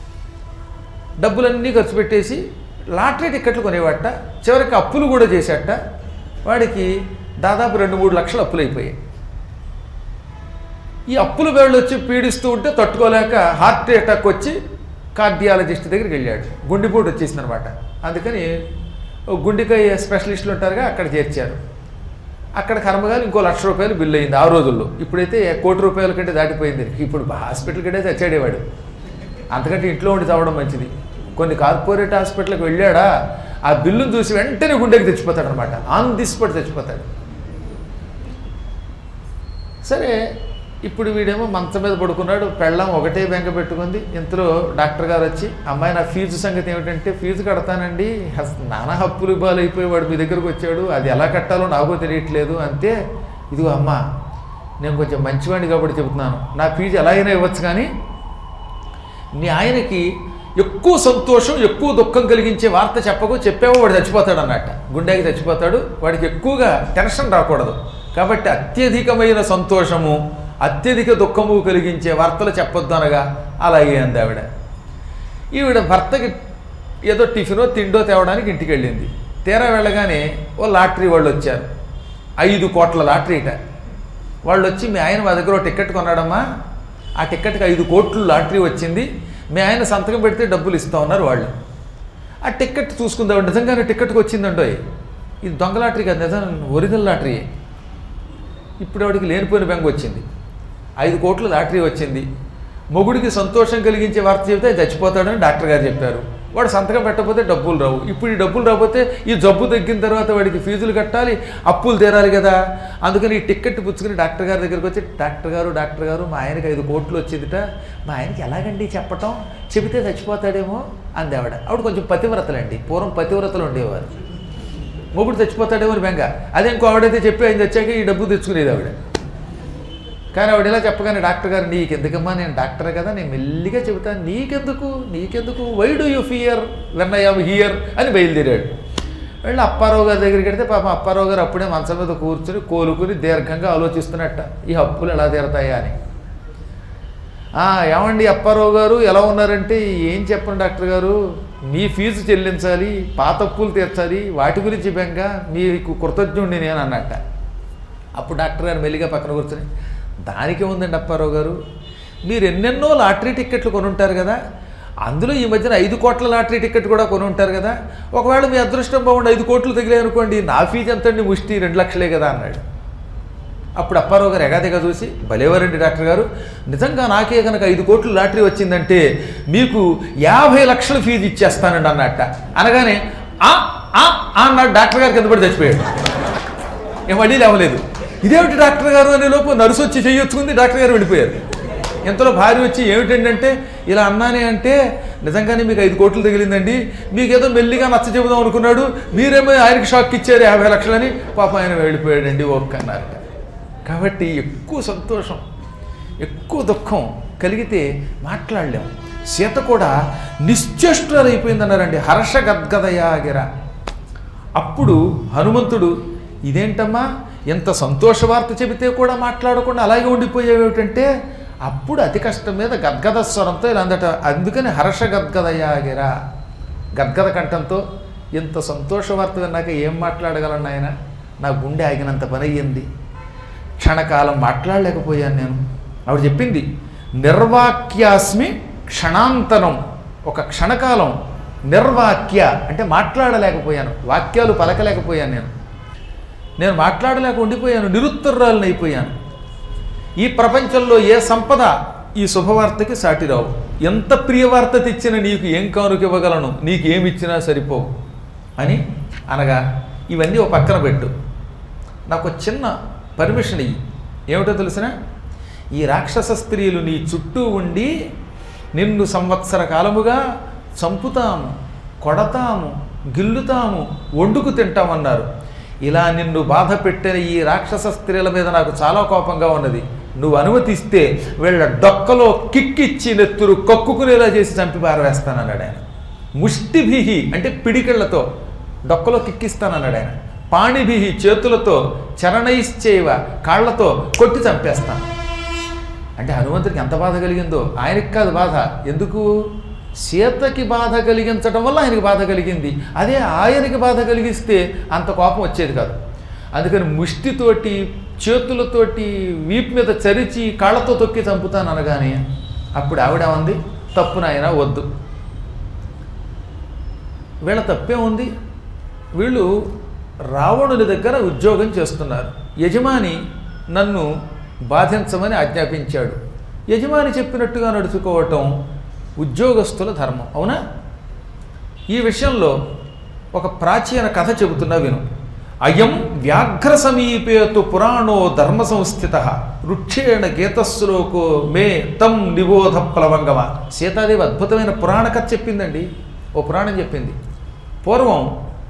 డబ్బులన్నీ ఖర్చు పెట్టేసి లాటరీ టిక్కెట్లు కొనేవాట చివరికి అప్పులు కూడా చేసేట వాడికి దాదాపు రెండు మూడు లక్షలు అప్పులు అయిపోయాయి ఈ అప్పుల వేళ్ళు వచ్చి పీడిస్తూ ఉంటే తట్టుకోలేక హార్ట్ అటాక్ వచ్చి కార్డియాలజిస్ట్ దగ్గరికి వెళ్ళాడు గుండెపోటు వచ్చేసింది అనమాట అందుకని ఓ గుండెకాయ స్పెషలిస్టులు ఉంటారుగా అక్కడ చేర్చారు అక్కడ కర్మగాలి ఇంకో లక్ష రూపాయలు బిల్లు అయింది ఆ రోజుల్లో ఇప్పుడైతే కోటి రూపాయల కంటే దాటిపోయింది ఇప్పుడు హాస్పిటల్ కంటే చచ్చాడేవాడు అంతకంటే ఇంట్లో ఉండి తావడం మంచిది కొన్ని కార్పొరేట్ హాస్పిటల్కి వెళ్ళాడా ఆ బిల్లును చూసి వెంటనే గుండెకి తెచ్చిపోతాడు అనమాట ఆన్ ది స్పాట్ తెచ్చిపోతాడు సరే ఇప్పుడు వీడేమో మంచం మీద పడుకున్నాడు పెళ్ళం ఒకటే బెంక పెట్టుకుంది ఇంతలో డాక్టర్ గారు వచ్చి అమ్మాయి నా ఫీజు సంగతి ఏమిటంటే ఫీజు కడతానండి అసలు నానా హప్పులు బాలు అయిపోయేవాడు మీ దగ్గరకు వచ్చాడు అది ఎలా కట్టాలో నాకు తెలియట్లేదు అంతే ఇదిగో అమ్మ నేను కొంచెం మంచివాడిని కాబట్టి చెబుతున్నాను నా ఫీజు ఎలాగైనా ఇవ్వచ్చు కానీ నీ ఆయనకి ఎక్కువ సంతోషం ఎక్కువ దుఃఖం కలిగించే వార్త చెప్పకు చెప్పావో వాడు చచ్చిపోతాడు అన్నట్ట గుండెకి చచ్చిపోతాడు వాడికి ఎక్కువగా టెన్షన్ రాకూడదు కాబట్టి అత్యధికమైన సంతోషము అత్యధిక దుఃఖము కలిగించే వార్తలు చెప్పొద్దు అనగా అలాగే అంది ఆవిడ ఈవిడ భర్తకి ఏదో టిఫినో తిండో తేవడానికి ఇంటికి వెళ్ళింది తీరా వెళ్ళగానే ఓ లాటరీ వాళ్ళు వచ్చారు ఐదు కోట్ల లాటరీట వాళ్ళు వచ్చి మీ ఆయన మా దగ్గర ఓ టికెట్ కొన్నాడమ్మా ఆ టికెట్కి ఐదు కోట్లు లాటరీ వచ్చింది మీ ఆయన సంతకం పెడితే డబ్బులు ఇస్తా ఉన్నారు వాళ్ళు ఆ టికెట్ చూసుకుందాం నిజంగానే టికెట్కి వచ్చిందండో ఇది దొంగ లాటరీ కాదు నిజం ఒరిజినల్ లాటరీ ఇప్పుడు ఆవిడికి లేనిపోయిన బెంగ వచ్చింది ఐదు కోట్ల లాటరీ వచ్చింది మొగుడికి సంతోషం కలిగించే వార్త చెబితే ఆయన చచ్చిపోతాడని డాక్టర్ గారు చెప్పారు వాడు సంతకం పెట్టకపోతే డబ్బులు రావు ఇప్పుడు ఈ డబ్బులు రాకపోతే ఈ జబ్బు తగ్గిన తర్వాత వాడికి ఫీజులు కట్టాలి అప్పులు తీరాలి కదా అందుకని ఈ టికెట్ పుచ్చుకుని డాక్టర్ గారి దగ్గరికి వచ్చి డాక్టర్ గారు డాక్టర్ గారు మా ఆయనకి ఐదు కోట్లు వచ్చిందిట మా ఆయనకి ఎలాగండి చెప్పటం చెబితే చచ్చిపోతాడేమో అంది ఆవిడ ఆవిడ కొంచెం పతివ్రతలండి పూర్వం పతివ్రతలు ఉండేవారు మొగుడు చచ్చిపోతాడేమో అని బెంగ అదే ఇంకో ఆవిడైతే చెప్పి ఆయన తెచ్చాక ఈ డబ్బు తెచ్చుకునేది ఆవిడ కానీ ఆవిడ ఇలా చెప్పగానే డాక్టర్ గారు నీకెందుకమ్మా నేను డాక్టర్ కదా నేను మెల్లిగా చెబుతాను నీకెందుకు నీకెందుకు why do you fear when I am here అని బయలుదేరాడు వెళ్ళి అప్పారావు గారి దగ్గరికి వెడితే పాపం అప్పారావు గారు అప్పుడే మంచం మీద కూర్చుని కోలుకుని దీర్ఘంగా ఆలోచిస్తున్నట్ట ఈ అప్పులు ఎలా తీరతాయా అని "ఆ, ఏమండి అప్పారావు గారు ఎలా ఉన్నారంటే ఏం చెప్పండి డాక్టర్ గారు మీ ఫీజు చెల్లించాలి పాత అప్పులు తీర్చాలి వాటి గురించి బెంగ మీకు కృతజ్ఞుడిని నేను అన్నట్ట అప్పుడు డాక్టర్ గారు మెల్లిగా పక్కన కూర్చొని దానికే ఉందండి అప్పారావు గారు మీరు ఎన్నెన్నో లాటరీ టిక్కెట్లు కొనుంటారు కదా అందులో ఈ మధ్యన ఐదు కోట్ల లాటరీ టికెట్ కూడా కొని ఉంటారు కదా ఒకవేళ మీ అదృష్టం బాగుండి ఐదు కోట్లు తగిలాయి అనుకోండి నా ఫీజు ఎంతండి ముష్టి రెండు లక్షలే కదా అన్నాడు అప్పుడు అప్పారావు గారు ఎగాదిగా చూసి భలేవారండి డాక్టర్ గారు నిజంగా నాకే కనుక ఐదు కోట్లు లాటరీ వచ్చిందంటే మీకు యాభై లక్షల ఫీజు ఇచ్చేస్తానండి అన్నట్ట అనగానే ఆ ఆ ఆ అన్నాడు డాక్టర్ గారు కింద పడి చచ్చిపోయాడు ఏం మళ్ళీ లేవలేదు ఇదేమిటి డాక్టర్ గారు అనే లోపు నర్సు వచ్చి చెయ్యొచ్చుకుంది డాక్టర్ గారు వెళ్ళిపోయారు ఇంతలో భార్య వచ్చి ఏమిటంటే ఇలా అన్నానే అంటే నిజంగానే మీకు ఐదు కోట్లు తగిలిందండి మీకేదో మెల్లిగా నచ్చ చెబుదాం అనుకున్నాడు మీరేమో ఆయనకి షాక్ ఇచ్చారు యాభై లక్షలని పాప ఆయన వెళ్ళిపోయాడండి ఒక్క అన్నారు కాబట్టి ఎక్కువ సంతోషం ఎక్కువ దుఃఖం కలిగితే మాట్లాడలేం సీత కూడా నిశ్చేష్టులైపోయిందన్నారండి హర్ష గద్గదయాగిర అప్పుడు హనుమంతుడు ఇదేంటమ్మా ఎంత సంతోష వార్త చెబితే కూడా మాట్లాడకుండా అలాగే ఉండిపోయేవేమిటంటే అప్పుడు అతి కష్టం మీద గద్గద స్వరంతో ఇలా అందట అందుకని హర్ష గద్గదయాగిరా గద్గద కంఠంతో ఇంత సంతోష వార్త విన్నాక ఏం మాట్లాడగలను ఆయన నా గుండె ఆగినంత పని అయ్యింది క్షణకాలం మాట్లాడలేకపోయాను నేను ఆవిడ చెప్పింది నిర్వాక్యాస్మి క్షణాంతరం ఒక క్షణకాలం నిర్వాక్య అంటే మాట్లాడలేకపోయాను వాక్యాలు పలకలేకపోయాను నేను నేను మాట్లాడలేక ఉండిపోయాను నిరుత్తరాలను అయిపోయాను ఈ ప్రపంచంలో ఏ సంపద ఈ శుభవార్తకి సాటిరావు ఎంత ప్రియవార్త తెచ్చిన నీకు ఏం కానుక ఇవ్వగలను నీకు ఏమి ఇచ్చినా సరిపోవు అని అనగా ఇవన్నీ ఒక పక్కన పెట్టు నాకు ఒక చిన్న పర్మిషన్ ఇయ్యి ఏమిటో తెలిసిన ఈ రాక్షస స్త్రీలు నీ చుట్టూ ఉండి నిన్ను సంవత్సర కాలముగా చంపుతాము కొడతాము గిల్లుతాము వండుకు తింటామన్నారు ఇలా నిన్ను బాధ పెట్టిన ఈ రాక్షస స్త్రీల మీద నాకు చాలా కోపంగా ఉన్నది నువ్వు అనుమతిస్తే వీళ్ళ డొక్కలో కిక్కిచ్చి నెత్తురు కక్కుకునేలా చేసి చంపి పారవేస్తానన్నాడు ఆయన ముష్టిభిహి అంటే పిడికిళ్లతో డొక్కలో కిక్కిస్తానన్నాడు ఆయన పాణిభిహి చేతులతో చరణైశ్చేవ కాళ్లతో కొట్టి చంపేస్తాను అంటే హనుమంతుడికి ఎంత బాధ కలిగిందో ఆయనకి కాదు బాధ ఎందుకు సీతకి బాధ కలిగించడం వల్ల ఆయనకి బాధ కలిగింది అదే ఆయనకి బాధ కలిగిస్తే అంత కోపం వచ్చేది కాదు అందుకని ముష్టితోటి చేతులతోటి వీపు మీద చరిచి కాళ్ళతో తొక్కి చంపుతాను అనగానే అప్పుడు ఆవిడ ఉంది తప్పు నాయన వద్దు వీళ్ళ తప్పే ఉంది వీళ్ళు రావణుని దగ్గర ఉద్యోగం చేస్తున్నారు యజమాని నన్ను బాధించమని ఆజ్ఞాపించాడు యజమాని చెప్పినట్టుగా నడుచుకోవటం ఉద్యోగస్తుల ధర్మం అవునా ఈ విషయంలో ఒక ప్రాచీన కథ చెబుతున్నా విను అయం వ్యాఘ్ర సమీపేతు పురాణో ధర్మ సంస్థిత రుక్షేణ గీతశ్లోకో మే తం నిబోధ ప్లవంగమ సీతాదేవి అద్భుతమైన పురాణ కథ చెప్పిందండి ఓ పురాణం చెప్పింది పూర్వం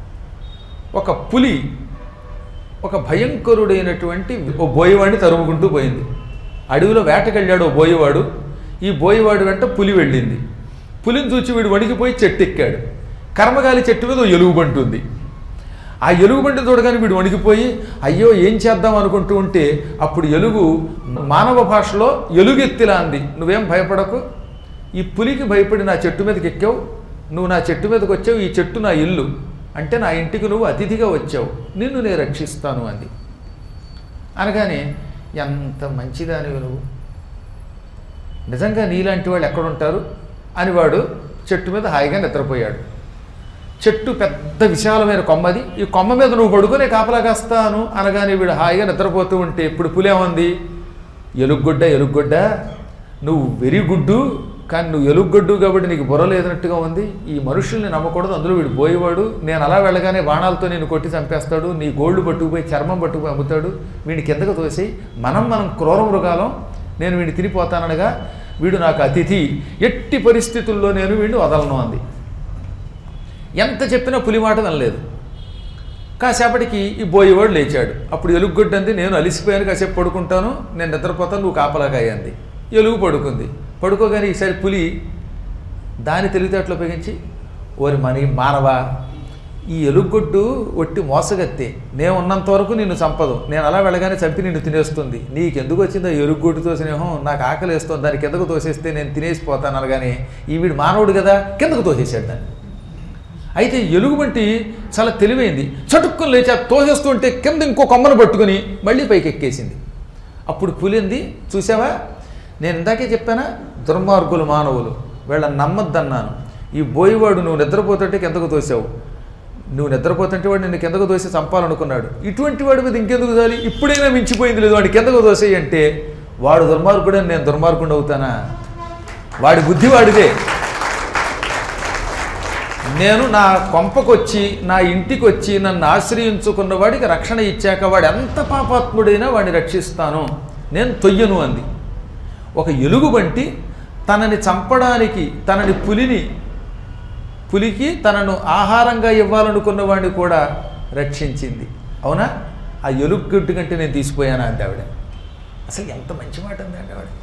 ఒక పులి ఒక భయంకరుడైనటువంటి ఓ బోయవాడిని తరుముకుంటూ పోయింది అడవిలో వేటకెళ్ళాడు ఓ బోయవాడు ఈ బోయవాడు వెంట పులి వెళ్ళింది పులిని చూచి వీడు వణికిపోయి చెట్టు ఎక్కాడు కర్మగాలి చెట్టు మీద ఓ ఎలుగుబంటి ఉంది ఆ ఎలుగుబంటి చూడగానే వీడు వణికిపోయి అయ్యో ఏం చేద్దాం అనుకుంటూ ఉంటే అప్పుడు ఎలుగు మానవ భాషలో ఎలుగెత్తిలా అంది నువ్వేం భయపడకు ఈ పులికి భయపడి నా చెట్టు మీదకి ఎక్కావు నువ్వు నా చెట్టు మీదకి వచ్చావు ఈ చెట్టు నా ఇల్లు అంటే నా ఇంటికి నువ్వు అతిథిగా వచ్చావు నిన్ను నేను రక్షిస్తాను అంది అనగానే ఎంత మంచిదానివి నువ్వు నిజంగా నీలాంటి వాళ్ళు ఎక్కడుంటారు అని వాడు చెట్టు మీద హాయిగా నిద్రపోయాడు చెట్టు పెద్ద విశాలమైన కొమ్మది ఈ కొమ్మ మీద నువ్వు పడుకునే కాపలా కాస్తాను అనగానే వీడు హాయిగా నిద్రపోతూ ఉంటే ఇప్పుడు పులేమంది ఎలుగుగొడ్డ ఎలుగుగొడ్డ నువ్వు వెరీ గుడ్డు కానీ నువ్వు ఎలుగుగొడ్డు కాబట్టి నీకు బుర్ర లేదన్నట్టుగా ఉంది ఈ మనుషుల్ని నమ్మకూడదు అందులో వీడు పోయేవాడు నేను అలా వెళ్ళగానే బాణాలతో నేను కొట్టి చంపేస్తాడు నీ గోల్డ్ పట్టుకుపోయి చర్మం పట్టుకుపోయి అమ్ముతాడు వీడిని కిందకు తోసేయి మనం మనం క్రూర మృగాలం నేను వీడిని తినిపోతాననగా వీడు నాకు అతిథి ఎట్టి పరిస్థితుల్లో నేను వీడిని వదలను అంది ఎంత చెప్పినా పులి మాట వినలేదు కాసేపటికి ఈ బోయేవాడు లేచాడు అప్పుడు ఎలుగుగొడ్డంది నేను అలిసిపోయాను కాసేపు పడుకుంటాను నేను నిద్రపోతాను నువ్వు కాపలాగా అయ్యింది ఎలుగు పడుకుంది పడుకోగానే ఈసారి పులి దాని తెలివితేటలు ఉపయోగించి ఓరి మని మానవా ఈ ఎలుగొడ్డు ఒట్టి మోసగత్తే నేను ఉన్నంత వరకు నిన్ను చంపదు నేను అలా వెళ్ళగానే చంపి నిన్ను తినేస్తుంది నీకెందుకు వచ్చిందో ఎలుగొడ్డుతో స్నేహం నాకు ఆకలి వేస్తుంది దాన్ని కిందకు తోసేస్తే నేను తినేసిపోతాను అనగానే ఈ వీడు మానవుడు కదా కిందకు తోసేసాడు దాన్ని అయితే ఎలుగుబంటి చాలా తెలివైంది చటుక్కుని లేచి ఆ తోసేస్తుంటే కింద ఇంకో కొమ్మను పట్టుకుని మళ్ళీ పైకి ఎక్కేసింది అప్పుడు పులింది చూసావా నేను ఇందాకే చెప్పానా దుర్మార్గులు మానవులు వీళ్ళని నమ్మద్దన్నాను ఈ బోయివాడు నువ్వు నిద్రపోతుంటే కిందకు తోసావు నువ్వు నిద్రపోతుంటే వాడు నిన్ను కిందకు తోసి చంపాలనుకున్నాడు ఇటువంటి వాడి మీద ఇంకెందుకు చాలి ఇప్పుడైనా మించిపోయింది లేదు వాడి కిందకు తోసేయి అంటే వాడు దుర్మార్గుడని నేను దుర్మార్గుడు అవుతానా వాడి బుద్ధి వాడిదే నేను నా కొంపకొచ్చి నా ఇంటికి వచ్చి నన్ను ఆశ్రయించుకున్న వాడికి రక్షణ ఇచ్చాక వాడు ఎంత పాపాత్ముడైనా వాడిని రక్షిస్తాను నేను తొయ్యను అంది ఒక ఎలుగుబంటి తనని చంపడానికి తనని పులిని పులికి తనను ఆహారంగా ఇవ్వాలనుకున్న వాడిని కూడా రక్షించింది అవునా ఆ ఎలుగుగడ్డు కంటే నేను తీసిపోయాను అంది ఆవిడ అసలు ఎంత మంచి మాట ఉంది అండి ఆవిడ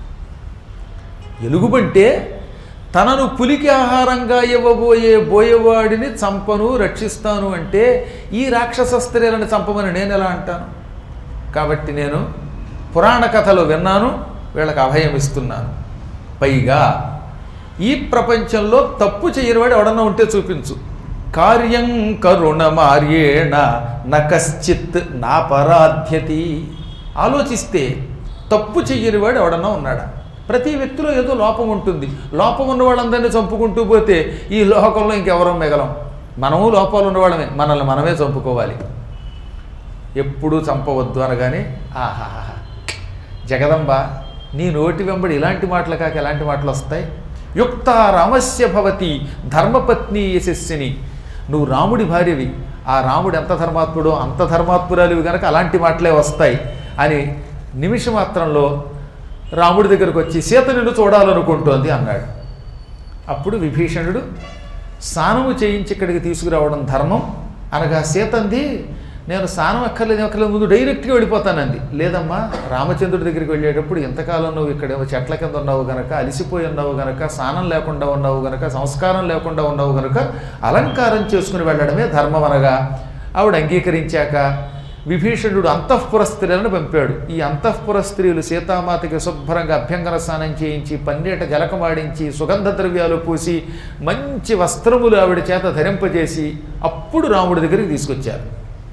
ఎలుగుబంటే తనను పులికి ఆహారంగా ఇవ్వబోయే బోయేవాడిని చంపను రక్షిస్తాను అంటే ఈ రాక్షస స్త్రీలను చంపమని నేను ఎలా అంటాను కాబట్టి నేను పురాణ కథలు విన్నాను వీళ్ళకి అభయం ఇస్తున్నాను పైగా ఈ ప్రపంచంలో తప్పు చేయనివాడు ఎవడన్నా ఉంటే చూపించు కార్యం కరుణమార్యేణ నకశ్చిత్ నాపరాధ్యతి ఆలోచిస్తే తప్పు చెయ్యనివాడు ఎవడన్నా ఉన్నాడా ప్రతి వ్యక్తిలో ఏదో లోపం ఉంటుంది లోపం ఉన్న వాళ్ళందరినీ చంపుకుంటూ పోతే ఈ లోకంలో ఇంకెవరో మిగలం మనము లోపాలు ఉన్నవాళ్ళమే మనల్ని మనమే చంపుకోవాలి ఎప్పుడూ చంపవద్దు అనగానే ఆహాహా జగదంబ నీ నోటి వెంబడి ఇలాంటి మాటలు కాక ఎలాంటి మాటలు వస్తాయి యుక్త రామస్య భవతి ధర్మపత్ని యశస్సిని నువ్వు రాముడి భార్యవి ఆ రాముడు ఎంత ధర్మాత్ముడో అంత ధర్మాత్మురాలివి కనుక అలాంటి మాటలే వస్తాయి అని నిమిషమాత్రంలో రాముడి దగ్గరకు వచ్చి సీత నిన్ను చూడాలనుకుంటోంది అన్నాడు అప్పుడు విభీషణుడు స్నానము చేయించి ఇక్కడికి తీసుకురావడం ధర్మం అనగా సీతంది నేను స్నానం అక్కర్లేదు అక్కర్లేదు ముందు డైరెక్ట్గా వెళ్ళిపోతానంది లేదమ్మా రామచంద్రుడి దగ్గరికి వెళ్ళేటప్పుడు ఎంతకాలం నువ్వు ఇక్కడ చెట్ల కింద ఉన్నావు గనక అలిసిపోయి ఉన్నావు గనక స్నానం లేకుండా ఉన్నావు గనక సంస్కారం లేకుండా ఉన్నావు గనక అలంకారం చేసుకుని వెళ్ళడమే ధర్మం అనగా ఆవిడ అంగీకరించాక విభీషణుడు అంతఃపుర స్త్రీలను పంపాడు ఈ అంతఃపుర స్త్రీలు సీతామాతకి శుభ్రంగా అభ్యంగన స్నానం చేయించి పన్నీట జలకమాడించి సుగంధ ద్రవ్యాలు పూసి మంచి వస్త్రములు ఆవిడ చేత ధరింపజేసి అప్పుడు రాముడి దగ్గరికి తీసుకొచ్చారు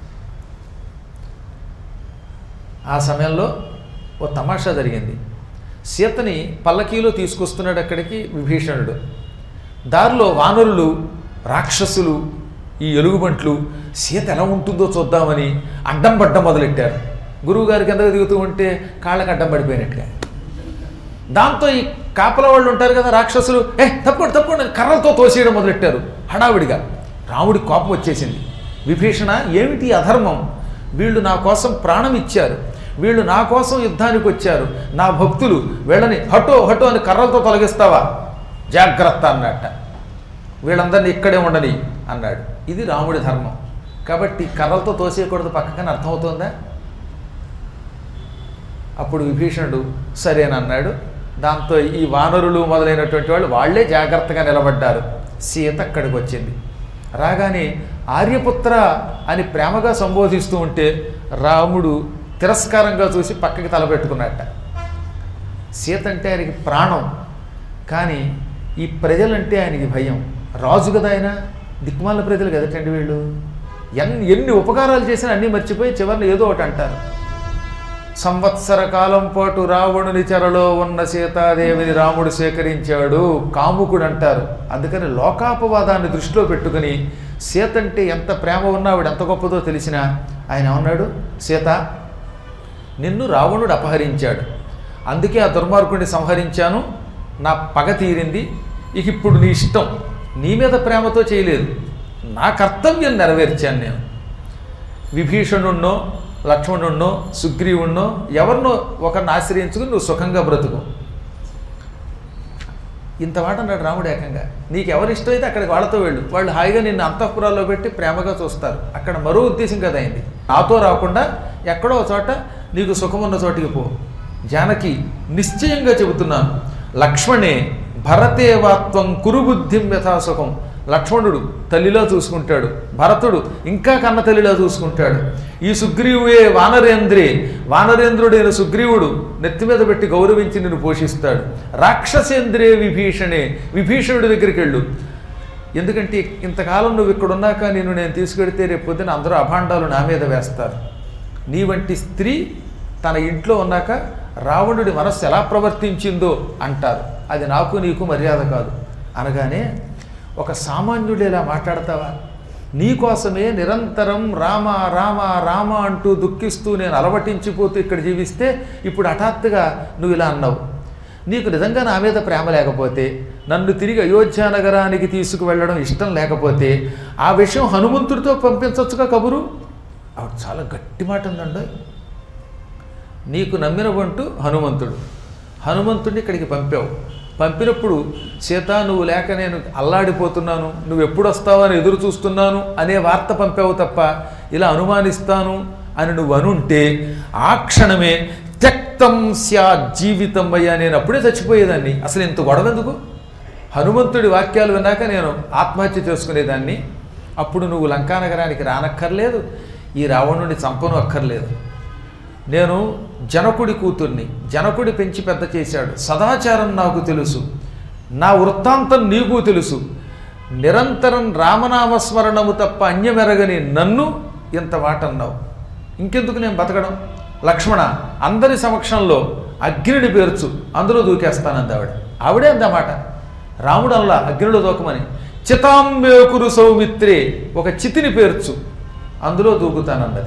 ఆ సమయంలో ఓ తమాషా జరిగింది సీతని పల్లకీలో తీసుకొస్తున్నాడు అక్కడికి విభీషణుడు దారిలో వానరులు రాక్షసులు ఈ ఎలుగుబంట్లు సీత ఎలా ఉంటుందో చూద్దామని అడ్డం పడ్డం మొదలెట్టారు గురువుగారి కిందకు దిగుతూ ఉంటే కాళ్ళకి అడ్డం పడిపోయినట్టుగా దాంతో ఈ కాపల వాళ్ళు ఉంటారు కదా రాక్షసులు ఏ తప్పకుండా తప్పకుండా కర్రలతో తోసేయడం మొదలెట్టారు హడావిడిగా రాముడి కోపం వచ్చేసింది విభీషణ ఏమిటి ఈ అధర్మం వీళ్ళు నా కోసం ప్రాణం ఇచ్చారు వీళ్ళు నా కోసం యుద్ధానికి వచ్చారు నా భక్తులు వీళ్ళని హటో హటో అని కర్రలతో తొలగిస్తావా జాగ్రత్త అన్నట్ట వీళ్ళందరినీ ఇక్కడే ఉండని అన్నాడు ఇది రాముడి ధర్మం కాబట్టి కర్రలతో తోసేయకూడదు పక్కకని అర్థమవుతుందా అప్పుడు విభీషణుడు సరేనన్నాడు దాంతో ఈ వానరులు మొదలైనటువంటి వాళ్ళు వాళ్ళే జాగ్రత్తగా నిలబడ్డారు సీత అక్కడికి వచ్చింది రాగానే ఆర్యపుత్ర అని ప్రేమగా సంబోధిస్తూ ఉంటే రాముడు తిరస్కారంగా చూసి పక్కకి తలపెట్టుకున్నట్ట సీత అంటే ఆయనకి ప్రాణం కానీ ఈ ప్రజలంటే ఆయనకి భయం రాజు కదా ఆయన దిక్మాల ప్రజలు కదటండి వీళ్ళు ఎన్ని ఎన్ని ఉపకారాలు చేసినా అన్నీ మర్చిపోయి చివరిని ఏదో ఒకటి అంటారు సంవత్సర కాలం పాటు రావణుని చెరలో ఉన్న సీతాదేవిని రాముడు సేకరించాడు కాముకుడు అంటారు అందుకని లోకాపవాదాన్ని దృష్టిలో పెట్టుకుని సీత అంటే ఎంత ప్రేమ ఉన్నా ఆవిడ ఎంత గొప్పదో తెలిసినా ఆయన ఏమన్నాడు సీత నిన్ను రావణుడు అపహరించాడు అందుకే ఆ దుర్మార్గుడిని సంహరించాను నా పగ తీరింది ఇక ఇప్పుడు నీ ఇష్టం నీ మీద ప్రేమతో చేయలేదు నా కర్తవ్యం నెరవేర్చాను నేను విభీషణున్నో లక్ష్మణున్నో సుగ్రీవున్నో ఎవరినో ఒకరిని ఆశ్రయించుకుని నువ్వు సుఖంగా బ్రతుకు ఇంత మాట అన్నాడు రాముడు ఏకంగా నీకు ఎవరి ఇష్టమైతే అక్కడికి వాళ్ళతో వెళ్ళు వాళ్ళు హాయిగా నిన్ను అంతఃపురాల్లో పెట్టి ప్రేమగా చూస్తారు అక్కడ మరో ఉద్దేశం కదా అయింది నాతో రాకుండా ఎక్కడో ఒక చోట నీకు సుఖమున్న చోటికి పో జానకి నిశ్చయంగా చెబుతున్నాను లక్ష్మణే భరతేవాత్వం కురుబుద్ధిం యథాసుఖం లక్ష్మణుడు తల్లిలా చూసుకుంటాడు భరతుడు ఇంకా కన్న తల్లిలా చూసుకుంటాడు ఈ సుగ్రీవుయే వానరేంద్రే వానరేంద్రుడైన సుగ్రీవుడు నెత్తి మీద పెట్టి గౌరవించి నిన్ను పోషిస్తాడు రాక్షసేంద్రే విభీషణే విభీషణుడి దగ్గరికి వెళ్ళు ఎందుకంటే ఇంతకాలం నువ్వు ఇక్కడ ఉన్నాక నేను నేను తీసుకెడితే రేపు పొద్దున అందరూ అభాండాలు నా మీద వేస్తారు నీ వంటి స్త్రీ తన ఇంట్లో ఉన్నాక రావణుడి మనస్సు ఎలా ప్రవర్తించిందో అంటారు అది నాకు నీకు మర్యాద కాదు అనగానే ఒక సామాన్యుడు ఇలా మాట్లాడతావా నీకోసమే నిరంతరం రామ రామ రామ అంటూ దుఃఖిస్తూ నేను అలవటించిపోతూ ఇక్కడ జీవిస్తే ఇప్పుడు హఠాత్తుగా నువ్వు ఇలా అన్నావు నీకు నిజంగా నా మీద ప్రేమ లేకపోతే నన్ను తిరిగి అయోధ్య నగరానికి తీసుకువెళ్ళడం ఇష్టం లేకపోతే ఆ విషయం హనుమంతుడితో పంపించవచ్చుగా కబురు ఆవిడ చాలా గట్టి మాట ఉందండి నీకు నమ్మిన వంటూ హనుమంతుడు హనుమంతుడిని ఇక్కడికి పంపావు పంపినప్పుడు సీత నువ్వు లేక నేను అల్లాడిపోతున్నాను నువ్వు ఎప్పుడు వస్తావని ఎదురు చూస్తున్నాను అనే వార్త పంపావు తప్ప ఇలా అనుమానిస్తాను అని నువ్వు అనుంటే ఆ క్షణమే త్యక్తం స్యా జీవితం అయ్యా నేను అప్పుడే చచ్చిపోయేదాన్ని అసలు ఇంత గొడవ ఎందుకు హనుమంతుడి వాక్యాలు విన్నాక నేను ఆత్మహత్య చేసుకునేదాన్ని అప్పుడు నువ్వు లంకానగరానికి రానక్కర్లేదు ఈ రావణుడిని చంపను అక్కర్లేదు నేను జనకుడి కూతుర్ని జనకుడి పెంచి పెద్ద చేశాడు సదాచారం నాకు తెలుసు నా వృత్తాంతం నీకు తెలుసు నిరంతరం రామనామస్మరణము తప్ప అన్యమెరగని నన్ను ఇంత మాట అన్నావు ఇంకెందుకు నేను బతకడం లక్ష్మణ అందరి సమక్షంలో అగ్నిని పేర్చు అందులో దూకేస్తానంది ఆవిడ ఆవిడే అందమాట రాముడు అల్లా అగ్నిలో దూకమని చితాంబేకురు సౌమిత్రే ఒక చితిని పేర్చు అందులో దూకుతానన్నది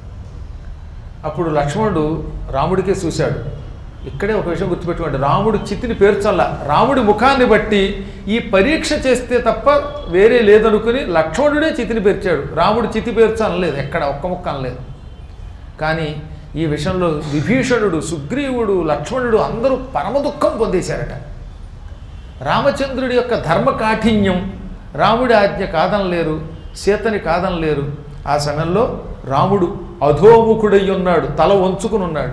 అప్పుడు లక్ష్మణుడు రాముడికే చూశాడు ఇక్కడే ఒక విషయం గుర్తుపెట్టుకోండి రాముడు చితిని పేర్చల్లా రాముడి ముఖాన్ని బట్టి ఈ పరీక్ష చేస్తే తప్ప వేరే లేదనుకుని లక్ష్మణుడే చితిని పేర్చాడు రాముడు చితి పేర్చు అనలేదు ఎక్కడ ఒక్క ముక్క అనలేదు కానీ ఈ విషయంలో విభీషణుడు సుగ్రీవుడు లక్ష్మణుడు అందరూ పరమ దుఃఖం పొందేశారట రామచంద్రుడి యొక్క ధర్మ కాఠిన్యం రాముడి ఆజ్ఞ కాదనలేరు సీతని కాదనలేరు ఆ సమయంలో రాముడు అధోముఖుడై ఉన్నాడు తల వంచుకుని ఉన్నాడు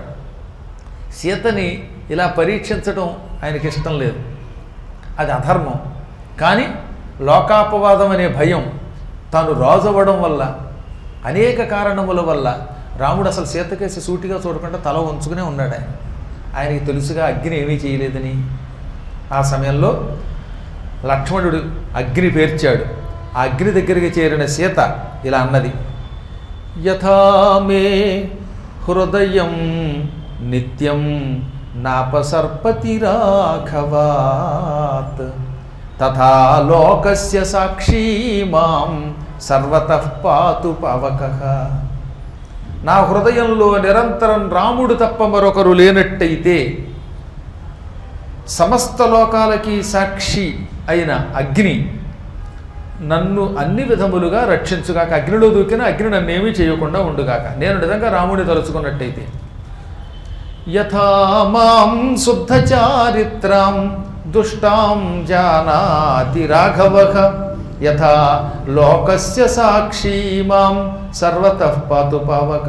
సీతని ఇలా పరీక్షించడం ఆయనకి ఇష్టం లేదు అది అధర్మం కానీ లోకాపవాదం అనే భయం తాను రాజు అవ్వడం వల్ల అనేక కారణముల వల్ల రాముడు అసలు సీతకేసి సూటిగా చూడకుండా తల వంచుకునే ఉన్నాడు ఆయన ఆయనకి తెలుసుగా అగ్ని ఏమీ చేయలేదని ఆ సమయంలో లక్ష్మణుడు అగ్ని పేర్చాడు ఆ అగ్ని దగ్గరికి చేరిన సీత ఇలా అన్నది యథా మే హృదయం నిత్యం నాపసర్పతి రాఘవాత్ తథా లోకస్య సాక్షీ మాం సర్వతః పాతు పవకః నా హృదయంలో నిరంతరం రాముడు తప్ప మరొకరు లేనట్టయితే సమస్త లోకాలకి సాక్షి అయిన అగ్ని నన్ను అన్ని విధములుగా రక్షించుగాక అగ్నిలో దూకిన అగ్ని నన్నేమీ చేయకుండా ఉండుగాక నేను నిజంగా రాముడిని తలుచుకున్నట్టయితే యథా మాం శుద్ధ చారిత్రాం దుష్టాం జానాతి రాఘవ యథా లోకస్య సాక్షి మాం సర్వతః పాతు పావక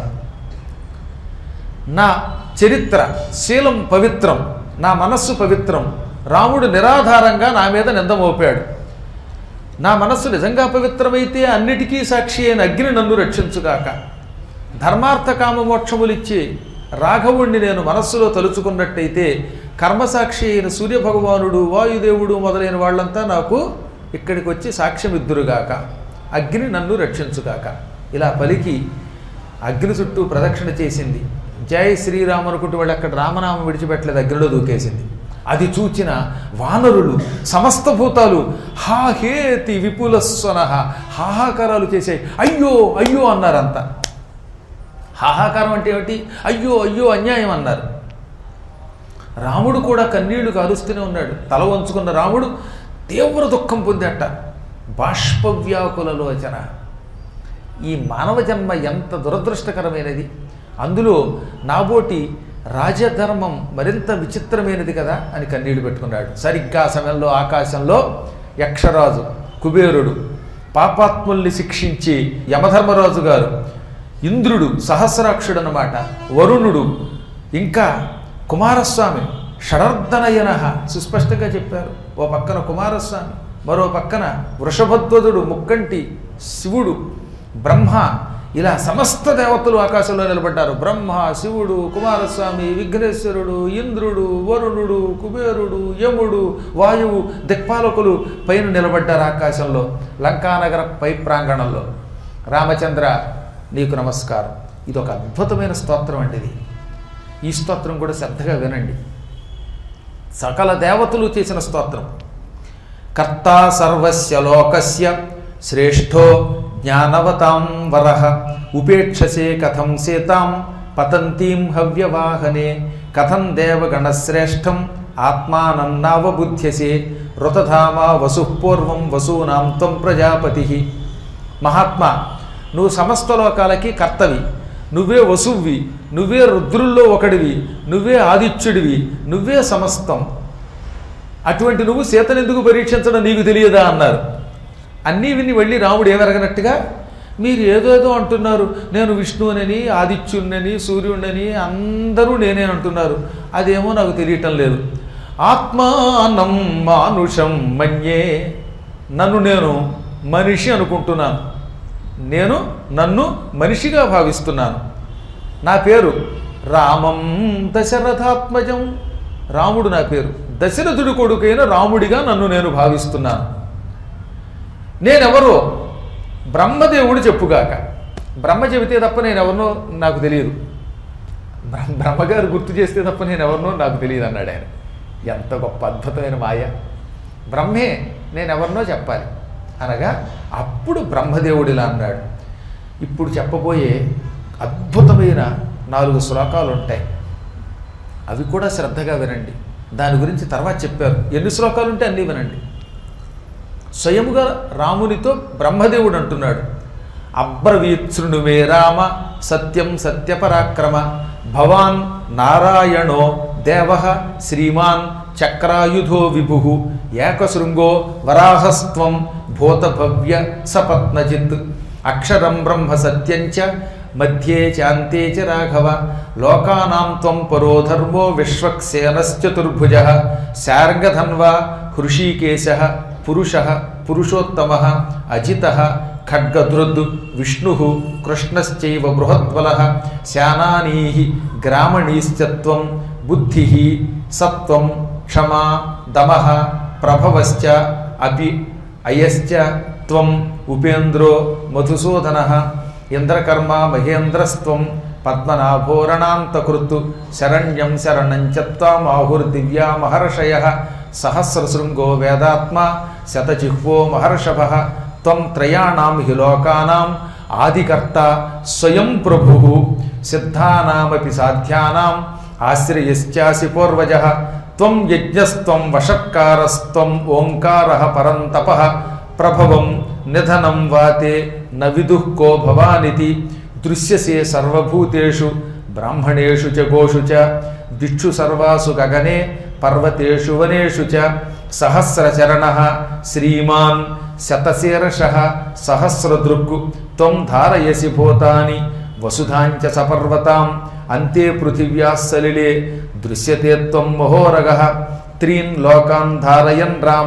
నా చరిత్ర శీలం పవిత్రం నా మనస్సు పవిత్రం రాముడు నిరాధారంగా నా మీద నింద మోపాడు నా మనస్సు నిజంగా పవిత్రమైతే అన్నిటికీ సాక్షి అయిన అగ్ని నన్ను రక్షించుగాక ధర్మార్థ కామమోక్షములిచ్చి రాఘవుణ్ణి నేను మనస్సులో తలుచుకున్నట్టయితే కర్మసాక్షి అయిన సూర్యభగవానుడు వాయుదేవుడు మొదలైన వాళ్ళంతా నాకు ఇక్కడికి వచ్చి సాక్ష్యమిద్దురుగాక అగ్ని నన్ను రక్షించుగాక ఇలా పలికి అగ్ని చుట్టూ ప్రదక్షిణ చేసింది జై శ్రీరామ్ అనుకుంటూ వాళ్ళు అక్కడ రామనామం విడిచిపెట్టలేదు అగ్నిలో దూకేసింది అది చూచిన వానరులు సమస్త భూతాలు హా హేతి విపులస్వన హాహాకారాలు చేసాయి అయ్యో అయ్యో అన్నారంతా హాహాకారం అంటే ఏమిటి అయ్యో అయ్యో అన్యాయం అన్నారు రాముడు కూడా కన్నీళ్లు కారుస్తూనే ఉన్నాడు తల వంచుకున్న రాముడు తీవ్ర దుఃఖం పొందట బాష్పవ్యాకులలోచన ఈ మానవ జన్మ ఎంత దురదృష్టకరమైనది అందులో నాబోటి రాజధర్మం మరింత విచిత్రమైనది కదా అని కన్నీళ్లు పెట్టుకున్నాడు సరిగ్గా ఆ సమయంలో ఆకాశంలో యక్షరాజు కుబేరుడు పాపాత్ముల్ని శిక్షించి యమధర్మరాజు గారు ఇంద్రుడు సహస్రాక్షుడు అన్నమాట వరుణుడు ఇంకా కుమారస్వామి షడర్దనయన సుస్పష్టంగా చెప్పారు ఓ పక్కన కుమారస్వామి మరో పక్కన వృషభధ్వజుడు ముక్కంటి శివుడు బ్రహ్మ ఇలా సమస్త దేవతలు ఆకాశంలో నిలబడ్డారు బ్రహ్మ శివుడు కుమారస్వామి విఘ్నేశ్వరుడు ఇంద్రుడు వరుణుడు కుబేరుడు యముడు వాయువు దిక్పాలకులు పైన నిలబడ్డారు ఆకాశంలో లంకానగర పై ప్రాంగణంలో రామచంద్ర నీకు నమస్కారం ఇది ఒక అద్భుతమైన స్తోత్రం అండి ఇది ఈ స్తోత్రం కూడా శ్రద్ధగా వినండి సకల దేవతలు చేసిన స్తోత్రం కర్తా సర్వస్య లోకస్య శ్రేష్ఠో జ్ఞానవతాం వరః ఉపేక్షసే కథం సీతాం పతంతీం హవ్యవాహనే కథం దేవగణశ్రేష్టం ఆత్మానన్నావబుధ్యసే రుతధామా వసుపూర్వం వసూనాం త్వం ప్రజాపతి మహాత్మా నువ్వు సమస్త లోకాలకి కర్తవి నువ్వే వసువ్వి నువ్వే రుద్రుల్లో ఒకడివి నువ్వే ఆదిత్యుడివి నువ్వే సమస్తం అటువంటి నువ్వు సీతనెందుకు పరీక్షించడం నీకు తెలియదా అన్నారు అన్నీ విని వెళ్ళి రాముడు ఏమెరగనట్టుగా మీరు ఏదేదో అంటున్నారు నేను విష్ణువునని ఆదిత్యుణ్ణని సూర్యుడిని అందరూ నేనే అంటున్నారు అదేమో నాకు తెలియటం లేదు ఆత్మానం మానుషం మన్యే నన్ను నేను మనిషి అనుకుంటున్నాను నేను నన్ను మనిషిగా భావిస్తున్నాను నా పేరు రామం దశరథాత్మజం రాముడు నా పేరు దశరథుడి కొడుకైన రాముడిగా నన్ను నేను భావిస్తున్నాను నేనెవరో బ్రహ్మదేవుడు చెప్పుగాక బ్రహ్మ చెబితే తప్ప నేను ఎవరినో నాకు తెలియదు బ్రహ్మ బ్రహ్మగారు గుర్తు చేస్తే తప్ప నేను ఎవరినో నాకు తెలియదు అన్నాడు ఆయన ఎంత గొప్ప అద్భుతమైన మాయ బ్రహ్మే నేను ఎవరినో చెప్పాలి అనగా అప్పుడు బ్రహ్మదేవుడిలా అన్నాడు ఇప్పుడు చెప్పబోయే అద్భుతమైన నాలుగు శ్లోకాలు ఉంటాయి అవి కూడా శ్రద్ధగా వినండి దాని గురించి తర్వాత చెప్పారు ఎన్ని శ్లోకాలు ఉంటే అన్నీ వినండి స్వయముగా రామునితో బ్రహ్మదేవుడు అంటున్నాడు అబ్రవీత్సృణు మే రామ సత్యం సత్యపరాక్రమ భవాన్ నారాయణో దేవ శ్రీమాన్ చక్రాయుధో విభు ఏకశృంగో వరాహస్త్వం భూతభవ్య సపత్నజిత్ అక్షరం బ్రహ్మ సత్యంచ మధ్యే చాంతే చ రాఘవ లోకానాం త్వం పరో ధర్మో విశ్వక్సేనశ్చతుర్భుజ శార్గధన్వ హృషీకేశ పురుష పురుషోత్తమ అజిత ఖడ్గధృద్ విష్ణు కృష్ణశ్చైవ బృహద్బల శానానీ గ్రామణీశ్చత్వం బుద్ధి సత్వం క్షమా దమ ప్రభవశ్చ అపి అయశ్చ త్వం ఉపేంద్రో మధుసూదన ఇంద్రకర్మ మహేంద్రస్త్వం పద్మనాభోరణాంతకృత్ శరణ్యం శరణం చత్వామాహుర్దివ్యా మహర్షయ సహస్రశృంగో వేదాత్మ శతజిహ్వో మహర్షభ త్వం త్రయాణం హి లోకానాం ఆదికర్త స్వయం ప్రభు సిద్ధానామపి సాధ్యానాం ఆశ్రయశ్చాసి పూర్వజ త్వం యజ్ఞస్త్వం వషట్కారస్త్వం ఓంకార పరంతప ప్రభవం నిధనం వాతే న విదుః కో భవానితి దృశ్యసే సర్వభూతేషు బ్రాహ్మణేషు చ గోషు చ దిక్షు సర్వాసు గగనే పర్వతేషు వనేషు చ సహస్రచరణ శ్రీమాన్ శతశీర్ష సహస్రదృక్కు త్వం ధారయసి భూతాని వసుధాంచ సపర్వతాం అంతే పృథివ్యా సలిలే దృశ్యతే త్వం మహోరగ త్రీన్ లోకాన్ ధారయన్ రామ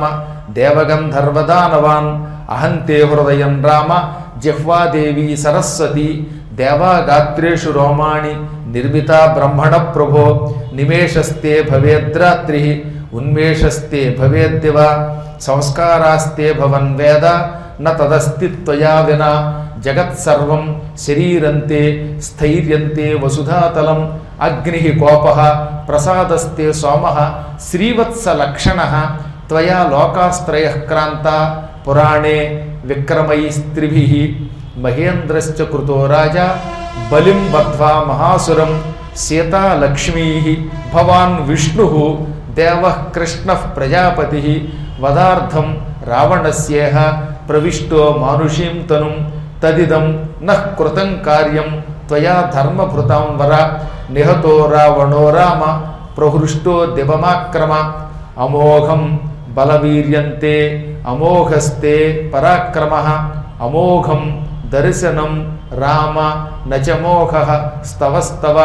దేవగంధర్వదానవాన్ అహంతే హృదయం రామ జిహ్వాదేవి సరస్వతి దేవాగాత్రేషు రోమాణి నిర్మిత బ్రహ్మణ ప్రభో నిమేషస్తే భవేద్రాత్రి ఉన్మేషస్తే భవేద్దివ సంస్కారాస్తే భవన్ వేద న తదస్తి త్వయా వినా జగత్సర్వం శరీరంతే స్థైర్యంతే వసుధాతలం అగ్ని కోప ప్రసాదస్తే సోమ శ్రీవత్సలక్షణ త్వయా లోకాస్త్రయ క్రాంత పురాణే విక్రమైస్త్రిభి మహేంద్రశ్చ కృతో రాజా బలిం బద్ధ్వా మహాసురం సీతా లక్ష్మీ భవాన్ విష్ణు దేవ కృష్ణ ప్రజాపతి వదార్థం రావణస్యేహ ప్రవిష్టో మానుషీం తనుం తదిదం నః కృతం కార్యం త్వయా ధర్మభృతాం వర నిహతో రావణో రామ ప్రహృష్టో దివమాక్రమ అమోఘం బలవీర్యంతే అమోఘస్తే పరాక్రమ అమోఘం దర్శనం రామ నచమోఘ స్తవస్తవ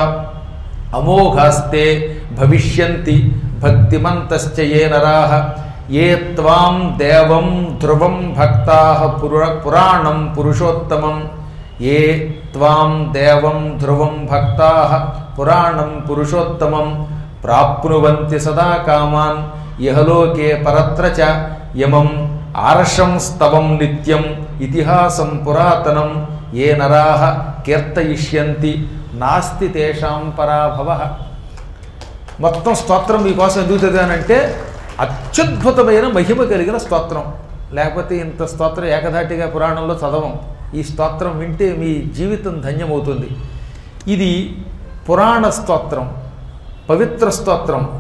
అమోఘాస్తే భవిష్యంతి భక్తిమంతశ్చ ఏ నరాః ఏ త్వాం దేవం ధ్రువం భక్తాః పుర పురాణం పురుషోత్తమం ఏ త్వాం దేవం ధ్రువం భక్తాః పురాణం పురుషోత్తమం ప్రాప్నువంతి సదా కామాన్ ఇహలోకే పరత్ర చ యమం ఆర్షం స్తవం నిత్యం ఇతిహాసం పురాతనం ఏ నరాః కీర్తయిష్యంతి నాస్తి తేషాం పరాభవ మొత్తం స్తోత్రం మీకోసం ఎందుకు చదివానంటే అత్యద్భుతమైన మహిమ కలిగిన స్తోత్రం లేకపోతే ఇంత స్తోత్రం ఏకధాటిగా పురాణంలో చదవం ఈ స్తోత్రం వింటే మీ జీవితం ధన్యమవుతుంది ఇది పురాణ స్తోత్రం పవిత్ర స్తోత్రం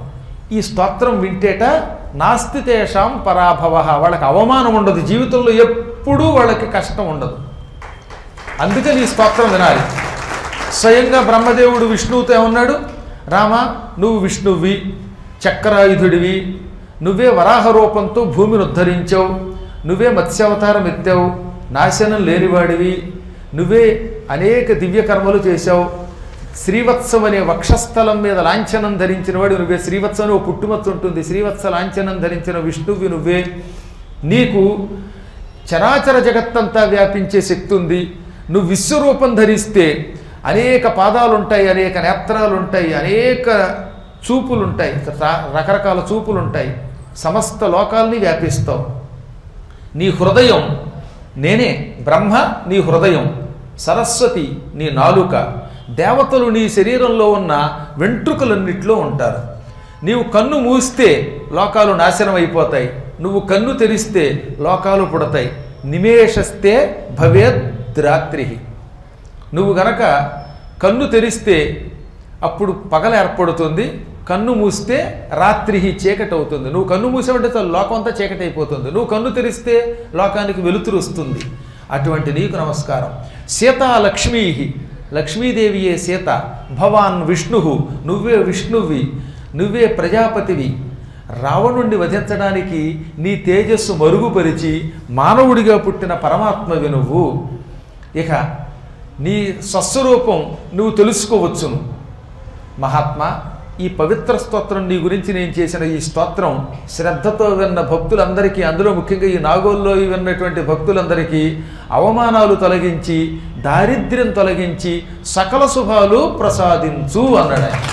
ఈ స్తోత్రం వింటేట నాస్తి తేషాం పరాభవ వాళ్ళకి అవమానం ఉండదు జీవితంలో ఎప్పుడూ వాళ్ళకి కష్టం ఉండదు అందుకని ఈ స్తోత్రం వినాలి స్వయంగా బ్రహ్మదేవుడు విష్ణువుతో ఏమన్నాడు రామ నువ్వు విష్ణువి చక్రాయుధుడివి నువ్వే వరాహ రూపంతో భూమిని ఉద్ధరించావు నువ్వే మత్స్యావతారం ఎత్తావు నాశనం లేనివాడివి నువ్వే అనేక దివ్య కర్మలు చేశావు శ్రీవత్సం అనే వక్షస్థలం మీద లాంఛనం ధరించిన వాడు నువ్వే శ్రీవత్సం అని ఓ పుట్టుమచ్చ ఉంటుంది శ్రీవత్స లాంఛనం ధరించిన విష్ణువి నువ్వే నీకు చరాచర జగత్తంతా వ్యాపించే శక్తి ఉంది నువ్వు విశ్వరూపం ధరిస్తే అనేక పాదాలు ఉంటాయి అనేక నేత్రాలు ఉంటాయి అనేక చూపులు ఉంటాయి ర- రకరకాల చూపులు ఉంటాయి సమస్త లోకాల్ని వ్యాపిస్తావు నీ హృదయం నేనే బ్రహ్మ నీ హృదయం సరస్వతి నీ నాలుక దేవతలు నీ శరీరంలో ఉన్న వెంట్రుకలన్నిట్లో ఉంటారు నీవు కన్ను మూస్తే లోకాలు నాశనం అయిపోతాయి నువ్వు కన్ను తెరిస్తే లోకాలు పుడతాయి నిమేషస్తే భవేద్ రాత్రి నువ్వు గనక కన్ను తెరిస్తే అప్పుడు పగల ఏర్పడుతుంది కన్ను మూస్తే రాత్రి చీకటి అవుతుంది నువ్వు కన్ను మూసావంటే చాలు లోకం అంతా చీకటి అయిపోతుంది నువ్వు కన్ను తెరిస్తే లోకానికి వెలుతురు వస్తుంది అటువంటి నీకు నమస్కారం సీతా లక్ష్మీ లక్ష్మీదేవియే సీత భవాన్ విష్ణు నువ్వే విష్ణువి నువ్వే ప్రజాపతివి రావణుణ్ణి వధించడానికి నీ తేజస్సు మరుగుపరిచి మానవుడిగా పుట్టిన పరమాత్మవి నువ్వు ఇక నీ స్వస్వరూపం నువ్వు తెలుసుకోవచ్చును మహాత్మా ఈ పవిత్ర స్తోత్రం నీ గురించి నేను చేసిన ఈ స్తోత్రం శ్రద్ధతో విన్న భక్తులందరికీ అందులో ముఖ్యంగా ఈ నాగోల్లో విన్నటువంటి భక్తులందరికీ అవమానాలు తొలగించి దారిద్ర్యం తొలగించి సకల శుభాలు ప్రసాదించు అన్నాడు ఆయన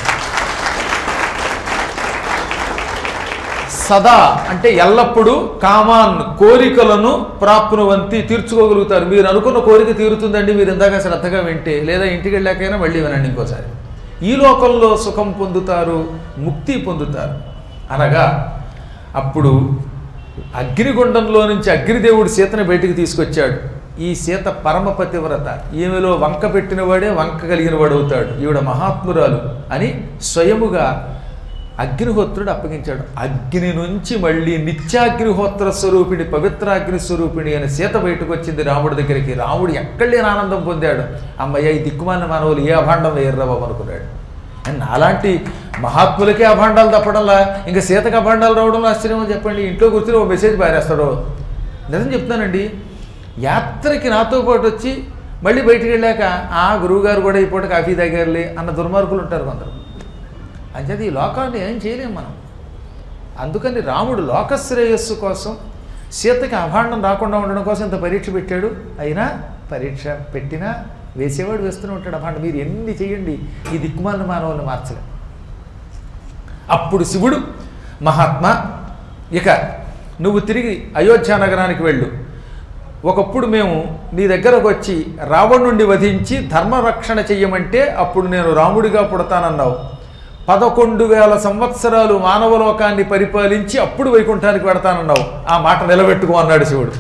సదా అంటే ఎల్లప్పుడూ కామాన్ కోరికలను ప్రాప్నువంతి తీర్చుకోగలుగుతారు మీరు అనుకున్న కోరిక తీరుతుందండి మీరు ఇందాక శ్రద్ధగా వింటే లేదా ఇంటికి వెళ్ళాకైనా మళ్ళీ వినండి ఇంకోసారి ఈ లోకంలో సుఖం పొందుతారు ముక్తి పొందుతారు అనగా అప్పుడు అగ్నిగుండంలో నుంచి అగ్నిదేవుడు సీతను బయటికి తీసుకొచ్చాడు ఈ సీత పరమ పతివ్రత ఈమెలో వంక పెట్టినవాడే వంక కలిగిన వాడు అవుతాడు ఈవిడ మహాత్మురాలు అని స్వయముగా అగ్నిహోత్రుడు అప్పగించాడు అగ్ని నుంచి మళ్ళీ నిత్యాగ్నిహోత్ర స్వరూపిణి పవిత్రాగ్ని స్వరూపిణి అని సీత బయటకు వచ్చింది రాముడి దగ్గరికి రాముడు ఎక్కడ లేని ఆనందం పొందాడు అమ్మయ్య ఈ దిక్కుమాలిన మానవులు ఏ అభాండం వేయర్రా బాబు అనుకున్నాడు అండ్ అలాంటి మహాత్ములకే అభాండాలు తప్పడంలా ఇంకా సీతకు అభాండాలు రావడంలో ఆశ్చర్యం అని చెప్పండి ఇంట్లో కూర్చుని ఓ మెసేజ్ పారేస్తాడు నిజం చెప్తానండి యాత్రకి నాతో పాటు వచ్చి మళ్ళీ బయటికి వెళ్ళాక ఆ గురువుగారు కూడా ఈ పూట కాఫీ తాగారులే అన్న దుర్మార్గులు ఉంటారు కొందరు అంచేది ఈ లోకాన్ని ఏం చేయలేం మనం అందుకని రాముడు లోకశ్రేయస్సు కోసం సీతకి అభాండం రాకుండా ఉండడం కోసం ఇంత పరీక్ష పెట్టాడు అయినా పరీక్ష పెట్టినా వేసేవాడు వేస్తూనే ఉంటాడు అభాండం మీరు ఎన్ని చేయండి ఈ దిక్కుమాలిన మానవుల్ని మార్చలే అప్పుడు శివుడు మహాత్మా ఇక నువ్వు తిరిగి అయోధ్య నగరానికి వెళ్ళు ఒకప్పుడు మేము నీ దగ్గరకు వచ్చి రావణుణ్ణి వధించి ధర్మరక్షణ చెయ్యమంటే అప్పుడు నేను రాముడిగా పుడతానన్నావు పదకొండు వేల సంవత్సరాలు మానవలోకాన్ని పరిపాలించి అప్పుడు వైకుంఠానికి పెడతానన్నావు ఆ మాట నిలబెట్టుకో అన్నాడు శివుడు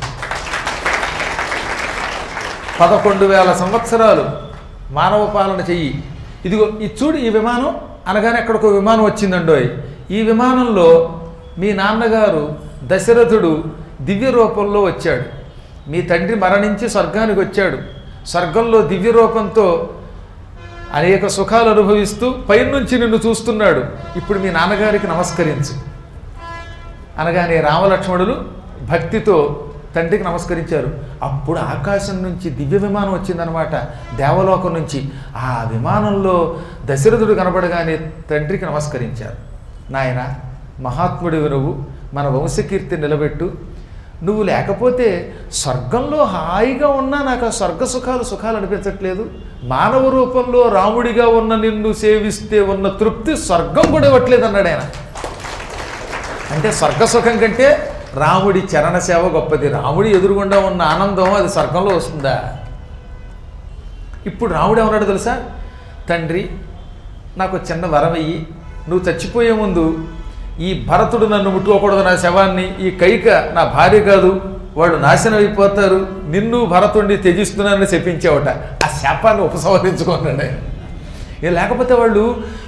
పదకొండు వేల సంవత్సరాలు మానవ పాలన చెయ్యి ఇదిగో ఇది చూడు ఈ విమానం అనగానే అక్కడికి విమానం వచ్చిందండోయ్ ఈ విమానంలో మీ నాన్నగారు దశరథుడు దివ్య రూపంలో వచ్చాడు మీ తండ్రి మరణించి స్వర్గానికి వచ్చాడు స్వర్గంలో దివ్య రూపంతో అనేక సుఖాలు అనుభవిస్తూ పైనుంచి నిన్ను చూస్తున్నాడు ఇప్పుడు మీ నాన్నగారికి నమస్కరించు అనగానే రామలక్ష్మణులు భక్తితో తండ్రికి నమస్కరించారు అప్పుడు ఆకాశం నుంచి దివ్య విమానం వచ్చిందనమాట దేవలోకం నుంచి ఆ విమానంలో దశరథుడు కనబడగానే తండ్రికి నమస్కరించారు నాయన మహాత్ముడివి నువ్వు మన వంశకీర్తి నిలబెట్టు నువ్వు లేకపోతే స్వర్గంలో హాయిగా ఉన్నా నాకు ఆ స్వర్గ సుఖాలు సుఖాలు అనిపించట్లేదు మానవ రూపంలో రాముడిగా ఉన్న నిన్ను సేవిస్తే ఉన్న తృప్తి స్వర్గం కూడా ఇవ్వట్లేదు అన్నాడు ఆయన అంటే స్వర్గ సుఖం కంటే రాముడి చరణ సేవ గొప్పది రాముడి ఎదురుగుండా ఉన్న ఆనందం అది స్వర్గంలో వస్తుందా ఇప్పుడు రాముడు ఏమన్నాడు తెలుసా తండ్రి నాకు చిన్న వరం ఇయ్యి నువ్వు చచ్చిపోయే ముందు ఈ భరతుడు నన్ను ముట్టుకోకూడదు నా శవాన్ని ఈ కైక నా భార్య కాదు వాళ్ళు నాశనం అయిపోతారు నిన్ను భరతుడిని త్యజిస్తున్నానని చెప్పించావట ఆ శాపాన్ని ఉపసంహరించుకున్నాడు ఆయన ఇక లేకపోతే వాళ్ళు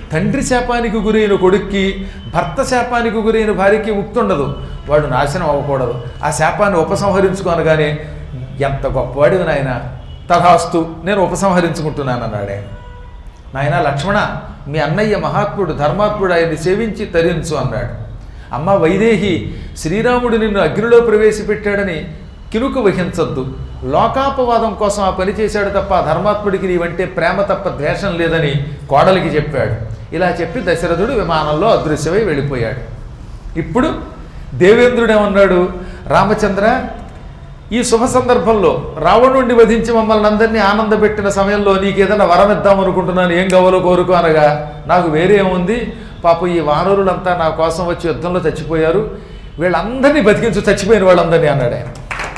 తండ్రి శాపానికి గురైన కొడుక్కి భర్త శాపానికి గురైన భార్యకి ముక్తి ఉండదు వాడు నాశనం అవ్వకూడదు ఆ శాపాన్ని ఉపసంహరించుకోనగానే ఎంత గొప్పవాడివి నాయన తథాస్తు నేను ఉపసంహరించుకుంటున్నాను అన్నాడు ఆయన నాయన లక్ష్మణ మీ అన్నయ్య మహాత్ముడు ధర్మాత్ముడు ఆయన్ని సేవించి తరించు అన్నాడు అమ్మ వైదేహి శ్రీరాముడు నిన్ను అగ్నిలో ప్రవేశపెట్టాడని కినుక వహించొద్దు లోకాపవాదం కోసం ఆ పని చేశాడు తప్ప ఆ ధర్మాత్ముడికి నీవంటే ప్రేమ తప్ప ద్వేషం లేదని కోడలికి చెప్పాడు ఇలా చెప్పి దశరథుడు విమానంలో అదృశ్యమై వెళ్ళిపోయాడు ఇప్పుడు దేవేంద్రుడు ఏమన్నాడు రామచంద్ర ఈ శుభ సందర్భంలో రావణుణ్ణి వధించి మమ్మల్ని అందరినీ ఆనందపెట్టిన సమయంలో నీకు ఏదైనా వరం ఇద్దాం అనుకుంటున్నాను ఏం కావాలో కోరుకో అనగా నాకు వేరే ఏముంది పాప ఈ వానరులంతా నా కోసం వచ్చి యుద్ధంలో చచ్చిపోయారు వీళ్ళందరినీ బతికించు చచ్చిపోయిన వాళ్ళందరినీ అన్నాడు ఆయన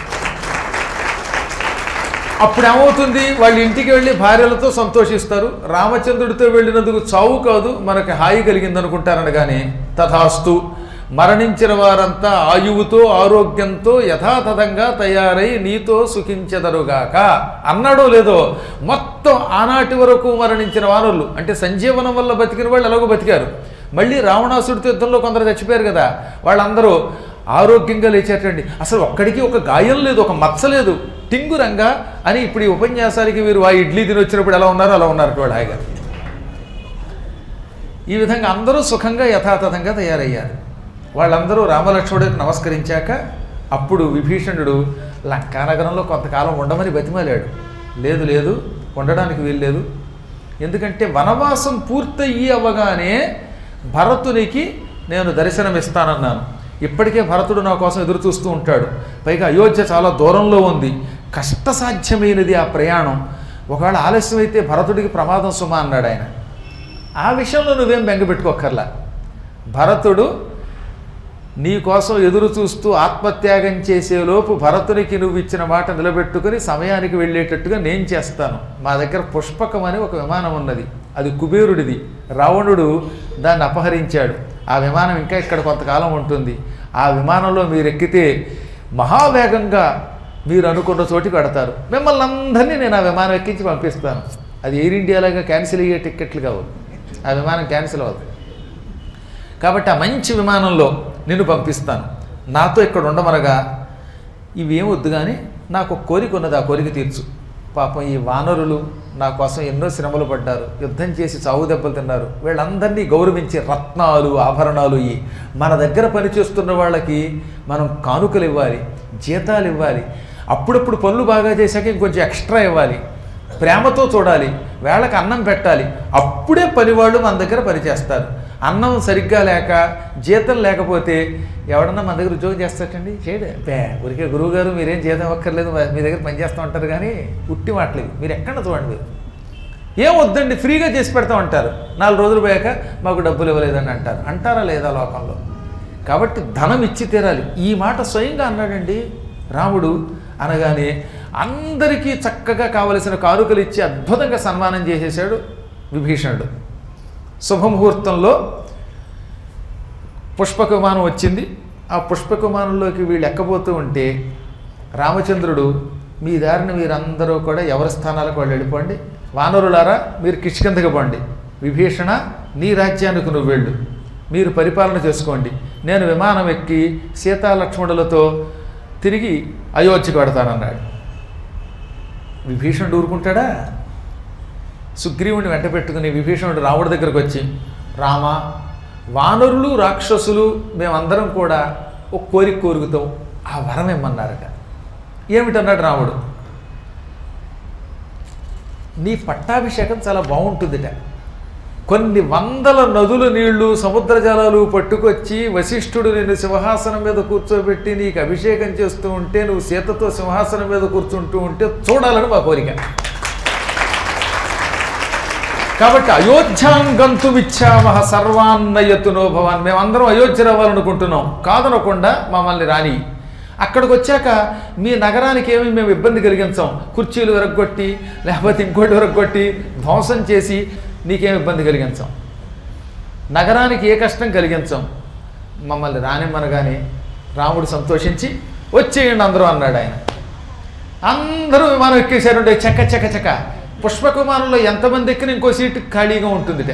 అప్పుడు ఏమవుతుంది వాళ్ళ ఇంటికి వెళ్ళి భార్యలతో సంతోషిస్తారు రామచంద్రుడితో వెళ్ళినందుకు చావు కాదు మనకి హాయి కలిగింది అనుకుంటారనగానే తథాస్తు మరణించిన వారంతా ఆయువుతో ఆరోగ్యంతో యథాతథంగా తయారై నీతో సుఖించెదరుగాక అన్నాడో లేదో మొత్తం ఆనాటి వరకు మరణించిన వానరులు అంటే సంజీవనం వల్ల బతికిన వాళ్ళు ఎలాగో బతికారు మళ్ళీ రావణాసుడితో యుద్ధంలో కొందరు చచ్చిపోయారు కదా వాళ్ళందరూ ఆరోగ్యంగా లేచేటండి అసలు ఒక్కడికి ఒక గాయం లేదు ఒక మచ్చ లేదు టింగురంగా అని ఇప్పుడు ఈ ఉపన్యాసానికి వీరు ఆ ఇడ్లీ తిని వచ్చినప్పుడు ఎలా ఉన్నారో అలా ఉన్నారు వాళ్ళు హాయిగా ఈ విధంగా అందరూ సుఖంగా యథాతథంగా తయారయ్యారు వాళ్ళందరూ రామలక్ష్మణుడికి నమస్కరించాక అప్పుడు విభీషణుడు లంకానగరంలో కొంతకాలం ఉండమని బతిమాలాడు లేదు లేదు ఉండడానికి వీల్లేదు ఎందుకంటే వనవాసం పూర్తయ్యి అవ్వగానే భరతునికి నేను దర్శనమిస్తానన్నాను ఇప్పటికే భరతుడు నా కోసం ఎదురు చూస్తూ ఉంటాడు పైగా అయోధ్య చాలా దూరంలో ఉంది కష్టసాధ్యమైనది ఆ ప్రయాణం ఒకవేళ ఆలస్యమైతే భరతుడికి ప్రమాదం సుమా అన్నాడు ఆయన ఆ విషయంలో నువ్వేం బెంగపెట్టుకోకర్లా భరతుడు నీ కోసం ఎదురు చూస్తూ ఆత్మత్యాగం చేసేలోపు భరతునికి నువ్వు ఇచ్చిన మాట నిలబెట్టుకుని సమయానికి వెళ్ళేటట్టుగా నేను చేస్తాను మా దగ్గర పుష్పకం అని ఒక విమానం ఉన్నది అది కుబేరుడిది రావణుడు దాన్ని అపహరించాడు ఆ విమానం ఇంకా ఇక్కడ కొంతకాలం ఉంటుంది ఆ విమానంలో మీరు ఎక్కితే మహావేగంగా మీరు అనుకున్న చోటికి పెడతారు మిమ్మల్ని అందరినీ నేను ఆ విమానం ఎక్కించి పంపిస్తాను అది ఎయిర్ ఇండియాలాగా క్యాన్సిల్ అయ్యే టిక్కెట్లు కావు ఆ విమానం క్యాన్సిల్ అవ్వదు కాబట్టి ఆ మంచి విమానంలో నిన్ను పంపిస్తాను నాతో ఇక్కడ ఉండమనగా ఇవేం వద్దు కానీ నాకు ఒక కోరిక ఉన్నది ఆ కోరిక తీర్చు పాపం ఈ వానరులు నా కోసం ఎన్నో శ్రమలు పడ్డారు యుద్ధం చేసి చావు దెబ్బలు తిన్నారు వీళ్ళందరినీ గౌరవించి రత్నాలు ఆభరణాలు ఇవి మన దగ్గర పనిచేస్తున్న వాళ్ళకి మనం కానుకలు ఇవ్వాలి జీతాలు ఇవ్వాలి అప్పుడప్పుడు పనులు బాగా చేశాక ఇంకొంచెం ఎక్స్ట్రా ఇవ్వాలి ప్రేమతో చూడాలి వేళకు అన్నం పెట్టాలి అప్పుడే పనివాళ్ళు మన దగ్గర పనిచేస్తారు అన్నం సరిగ్గా లేక జీతం లేకపోతే ఎవడన్నా మన దగ్గర ఉద్యోగం చేస్తాటండి చేయడు బే ఊరికే గురువు గారు మీరేం జీతం అక్కర్లేదు మీ దగ్గర పని చేస్తూ ఉంటారు కానీ ఉట్టి మాటలేదు మీరు ఎక్కడ చూడండి మీరు ఏం వద్దండి ఫ్రీగా చేసి పెడతా ఉంటారు నాలుగు రోజులు పోయాక మాకు డబ్బులు ఇవ్వలేదని అంటారు అంటారా లేదా లోకంలో కాబట్టి ధనం ఇచ్చి తీరాలి ఈ మాట స్వయంగా అన్నాడండి రాముడు అనగానే అందరికీ చక్కగా కావలసిన కానుకలు ఇచ్చి అద్భుతంగా సన్మానం చేసేసాడు విభీషణుడు శుభముహూర్తంలో పుష్పక విమానం వచ్చింది ఆ పుష్పక విమానంలోకి వీళ్ళు ఎక్కబోతూ ఉంటే రామచంద్రుడు మీ దారిని మీరందరూ కూడా ఎవరి స్థానాలకు వాళ్ళు వెళ్ళిపోండి వానరులారా మీరు కిష్కిందకి పోండి విభీషణ నీ రాజ్యానికి నువ్వు వెళ్ళు మీరు పరిపాలన చేసుకోండి నేను విమానం ఎక్కి సీతాలక్ష్మణులతో తిరిగి అయోధ్యకు పెడతానన్నాడు విభీషణుడు ఊరుకుంటాడా సుగ్రీవుని వెంట పెట్టుకుని విభీషణుడు రాముడి దగ్గరకు వచ్చి రామ వానరులు రాక్షసులు మేమందరం కూడా ఒక కోరిక కోరుకుతాం ఆ వరం ఇమ్మన్నారట ఏమిటన్నాడు రాముడు నీ పట్టాభిషేకం చాలా బాగుంటుందిట కొన్ని వందల నదుల నీళ్లు సముద్ర జలాలు పట్టుకొచ్చి వశిష్ఠుడు నిన్ను సింహాసనం మీద కూర్చోబెట్టి నీకు అభిషేకం చేస్తూ ఉంటే నువ్వు సీతతో సింహాసనం మీద కూర్చుంటూ ఉంటే చూడాలని మా కోరిక కాబట్టి అయోధ్యాంగంతు ఇచ్చామహ సర్వాన్నయతునో భవాన్ మేమందరం అయోధ్య రావాలనుకుంటున్నాం కాదనకుండా మమ్మల్ని రాని అక్కడికి వచ్చాక మీ నగరానికి ఏమి మేము ఇబ్బంది కలిగించాం కుర్చీలు విరగొట్టి లేకపోతే ఇంకోటి విరగొట్టి ధ్వంసం చేసి నీకేం ఇబ్బంది కలిగించాం నగరానికి ఏ కష్టం కలిగించాం మమ్మల్ని రానిమ్మనగానే రాముడు సంతోషించి వచ్చేయండి అందరూ అన్నాడు ఆయన అందరూ విమానం ఎక్కేశారు చక్క చక్క చక్క పుష్పక విమానంలో ఎంతమంది ఎక్కిన ఇంకో సీటు ఖాళీగా ఉంటుందిట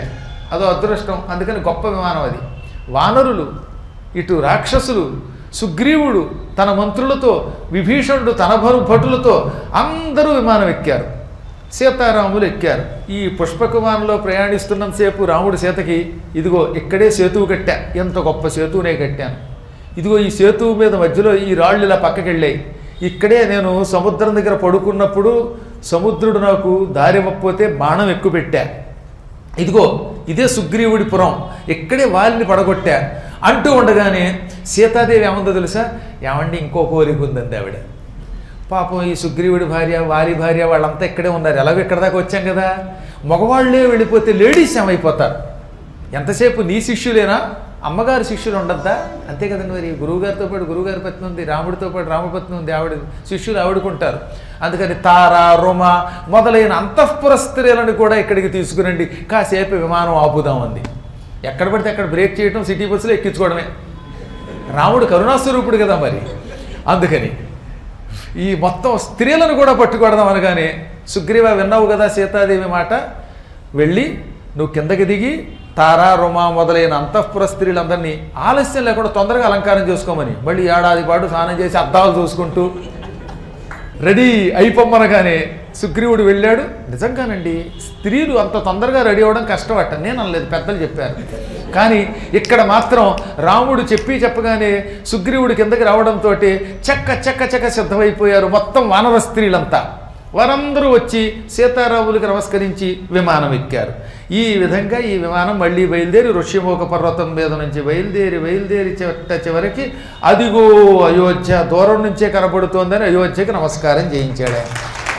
అదో అదృష్టం అందుకని గొప్ప విమానం అది వానరులు ఇటు రాక్షసులు సుగ్రీవుడు తన మంత్రులతో విభీషణుడు తన భరు భటులతో అందరూ విమానం ఎక్కారు సీతారాములు ఎక్కారు ఈ పుష్పక విమానంలో ప్రయాణిస్తున్నంతసేపు రాముడు సీతకి ఇదిగో ఇక్కడే సేతువు కట్టా ఎంత గొప్ప సేతువునే కట్టాను ఇదిగో ఈ సేతువు మీద మధ్యలో ఈ రాళ్ళు ఇలా పక్కకి వెళ్ళాయి ఇక్కడే నేను సముద్రం దగ్గర పడుకున్నప్పుడు సముద్రుడు నాకు దారి ఇవ్వకపోతే బాణం ఎక్కువ పెట్టా ఇదిగో ఇదే సుగ్రీవుడి పురం ఇక్కడే వాలిని పడగొట్టా అంటూ ఉండగానే సీతాదేవి ఏమందో తెలుసా ఏమండి ఇంకో కోరిక ఉందండి ఆవిడ పాపం ఈ సుగ్రీవుడి భార్య వారి భార్య వాళ్ళంతా ఇక్కడే ఉన్నారు ఎలాగో ఇక్కడ దాకా వచ్చాం కదా మగవాళ్ళే వెళ్ళిపోతే లేడీస్ ఏమైపోతారు ఎంతసేపు నీ శిష్యులేనా అమ్మగారి శిష్యులు ఉండద్దా అంతే కదండి మరి గురువుగారితో పాటు గురువుగారి పత్ని ఉంది రాముడితో పాటు రామపత్ని ఉంది ఆవిడ శిష్యులు ఆవిడకుంటారు అందుకని తార రుమ మొదలైన అంతఃపుర స్త్రీలను కూడా ఇక్కడికి తీసుకురండి కాసేపు విమానం ఆపుదాం అంది ఎక్కడ పడితే అక్కడ బ్రేక్ చేయడం సిటీ బస్సులో ఎక్కించుకోవడమే రాముడు కరుణాస్వరూపుడు కదా మరి అందుకని ఈ మొత్తం స్త్రీలను కూడా పట్టుకోవడం అనగానే సుగ్రీవ విన్నావు కదా సీతాదేవి మాట వెళ్ళి నువ్వు కిందకి దిగి తారా రుమా మొదలైన అంతఃపుర స్త్రీలందరినీ ఆలస్యం లేకుండా తొందరగా అలంకారం చేసుకోమని మళ్ళీ ఏడాది పాటు స్నానం చేసి అద్దాలు చూసుకుంటూ రెడీ అయిపోమ్మనగానే సుగ్రీవుడు వెళ్ళాడు నిజంగానండి స్త్రీలు అంత తొందరగా రెడీ అవ్వడం కష్టపట్ట నేను అనలేదు పెద్దలు చెప్పారు కానీ ఇక్కడ మాత్రం రాముడు చెప్పి చెప్పగానే సుగ్రీవుడి కిందకి రావడంతో చెక్క చెక్క చెక్క సిద్ధమైపోయారు మొత్తం వానర స్త్రీలంతా వారందరూ వచ్చి సీతారాములకి నమస్కరించి విమానం ఎక్కారు ఈ విధంగా ఈ విమానం మళ్ళీ బయలుదేరి ఋష్యమోక పర్వతం మీద నుంచి బయలుదేరి బయలుదేరి చెట్ట చివరికి అదిగో అయోధ్య దూరం నుంచే కనబడుతోందని అయోధ్యకి నమస్కారం చేయించాడు ఆయన.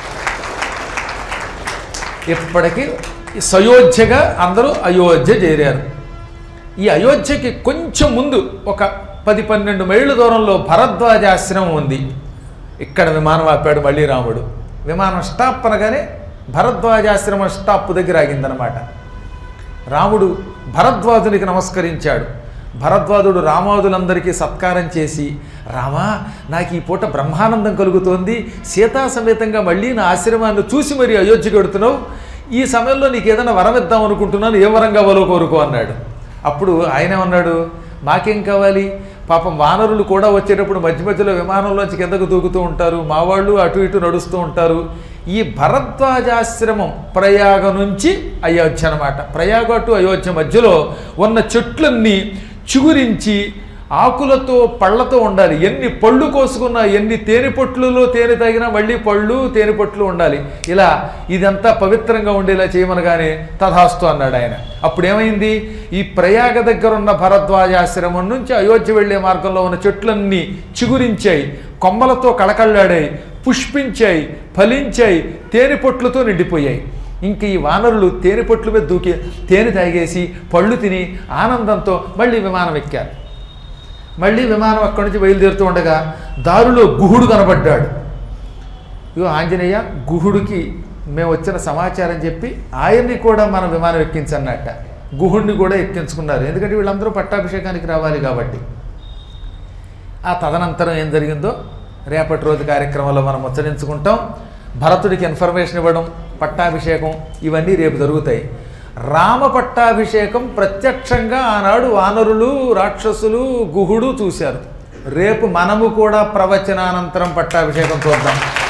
ఇప్పటికి సయోధ్యగా అందరూ అయోధ్య చేరారు ఈ అయోధ్యకి కొంచెం ముందు ఒక పది పన్నెండు మైళ్ళ దూరంలో భరద్వాజాశ్రమం ఉంది ఇక్కడ విమానం ఆపాడు మళ్ళీ రాముడు విమానం స్టాప్ అనగానే భరద్వాజాశ్రమం స్టాప్ దగ్గర ఆగిందనమాట రాముడు భరద్వాజునికి నమస్కరించాడు భరద్వాజుడు రామాదులందరికీ సత్కారం చేసి రామా నాకు ఈ పూట బ్రహ్మానందం కలుగుతోంది సీతా సమేతంగా మళ్ళీ నా ఆశ్రమాన్ని చూసి మరి అయోధ్యకి వెడుతున్నావు ఈ సమయంలో నీకు ఏదైనా వరం ఇద్దాం అనుకుంటున్నాను ఏ వరం కావాలో కోరుకో అన్నాడు అప్పుడు ఆయన ఏమన్నాడు మాకేం కావాలి పాపం వానరులు కూడా వచ్చేటప్పుడు మధ్య మధ్యలో విమానంలోంచి కిందకు దూకుతూ ఉంటారు మా వాళ్ళు అటు ఇటు నడుస్తూ ఉంటారు ఈ భరద్వాజాశ్రమం ప్రయాగ నుంచి అయోధ్య అనమాట ప్రయాగ టు అయోధ్య మధ్యలో ఉన్న చెట్లన్నీ చిగురించి ఆకులతో పళ్ళతో ఉండాలి ఎన్ని పళ్ళు కోసుకున్నా ఎన్ని తేనె పొట్లులో తేనె తాగినా మళ్ళీ పళ్ళు తేనె పొట్లు ఉండాలి ఇలా ఇదంతా పవిత్రంగా ఉండేలా చేయమనగానే తథాస్తు అన్నాడు ఆయన అప్పుడు ఏమైంది ఈ ప్రయాగ దగ్గర ఉన్న భరద్వాజాశ్రమం నుంచి అయోధ్య వెళ్ళే మార్గంలో ఉన్న చెట్లన్నీ చిగురించాయి కొమ్మలతో కళకళ్ళాడాయి పుష్పించాయి ఫలించాయి తేనె పొట్లతో నిండిపోయాయి ఇంక ఈ వానరులు తేనె పొట్ల మీద దూకి తేనె తాగేసి పళ్ళు తిని ఆనందంతో మళ్ళీ విమానం ఎక్కారు మళ్ళీ విమానం అక్కడి నుంచి బయలుదేరుతూ ఉండగా దారిలో గుహుడు కనబడ్డాడు ఇగో ఆంజనేయ గుహుడికి మేము వచ్చిన సమాచారం చెప్పి ఆయన్ని కూడా మనం విమానం ఎక్కించన్నట్ట గుహుడిని కూడా ఎక్కించుకున్నారు ఎందుకంటే వీళ్ళందరూ పట్టాభిషేకానికి రావాలి కాబట్టి ఆ తదనంతరం ఏం జరిగిందో రేపటి రోజు కార్యక్రమంలో మనం ముచ్చరించుకుంటాం భరతుడికి ఇన్ఫర్మేషన్ ఇవ్వడం పట్టాభిషేకం ఇవన్నీ రేపు జరుగుతాయి రామ పట్టాభిషేకం ప్రత్యక్షంగా ఆనాడు వానరులు రాక్షసులు గుహుడు చూశారు రేపు మనము కూడా ప్రవచనానంతరం పట్టాభిషేకం చూద్దాం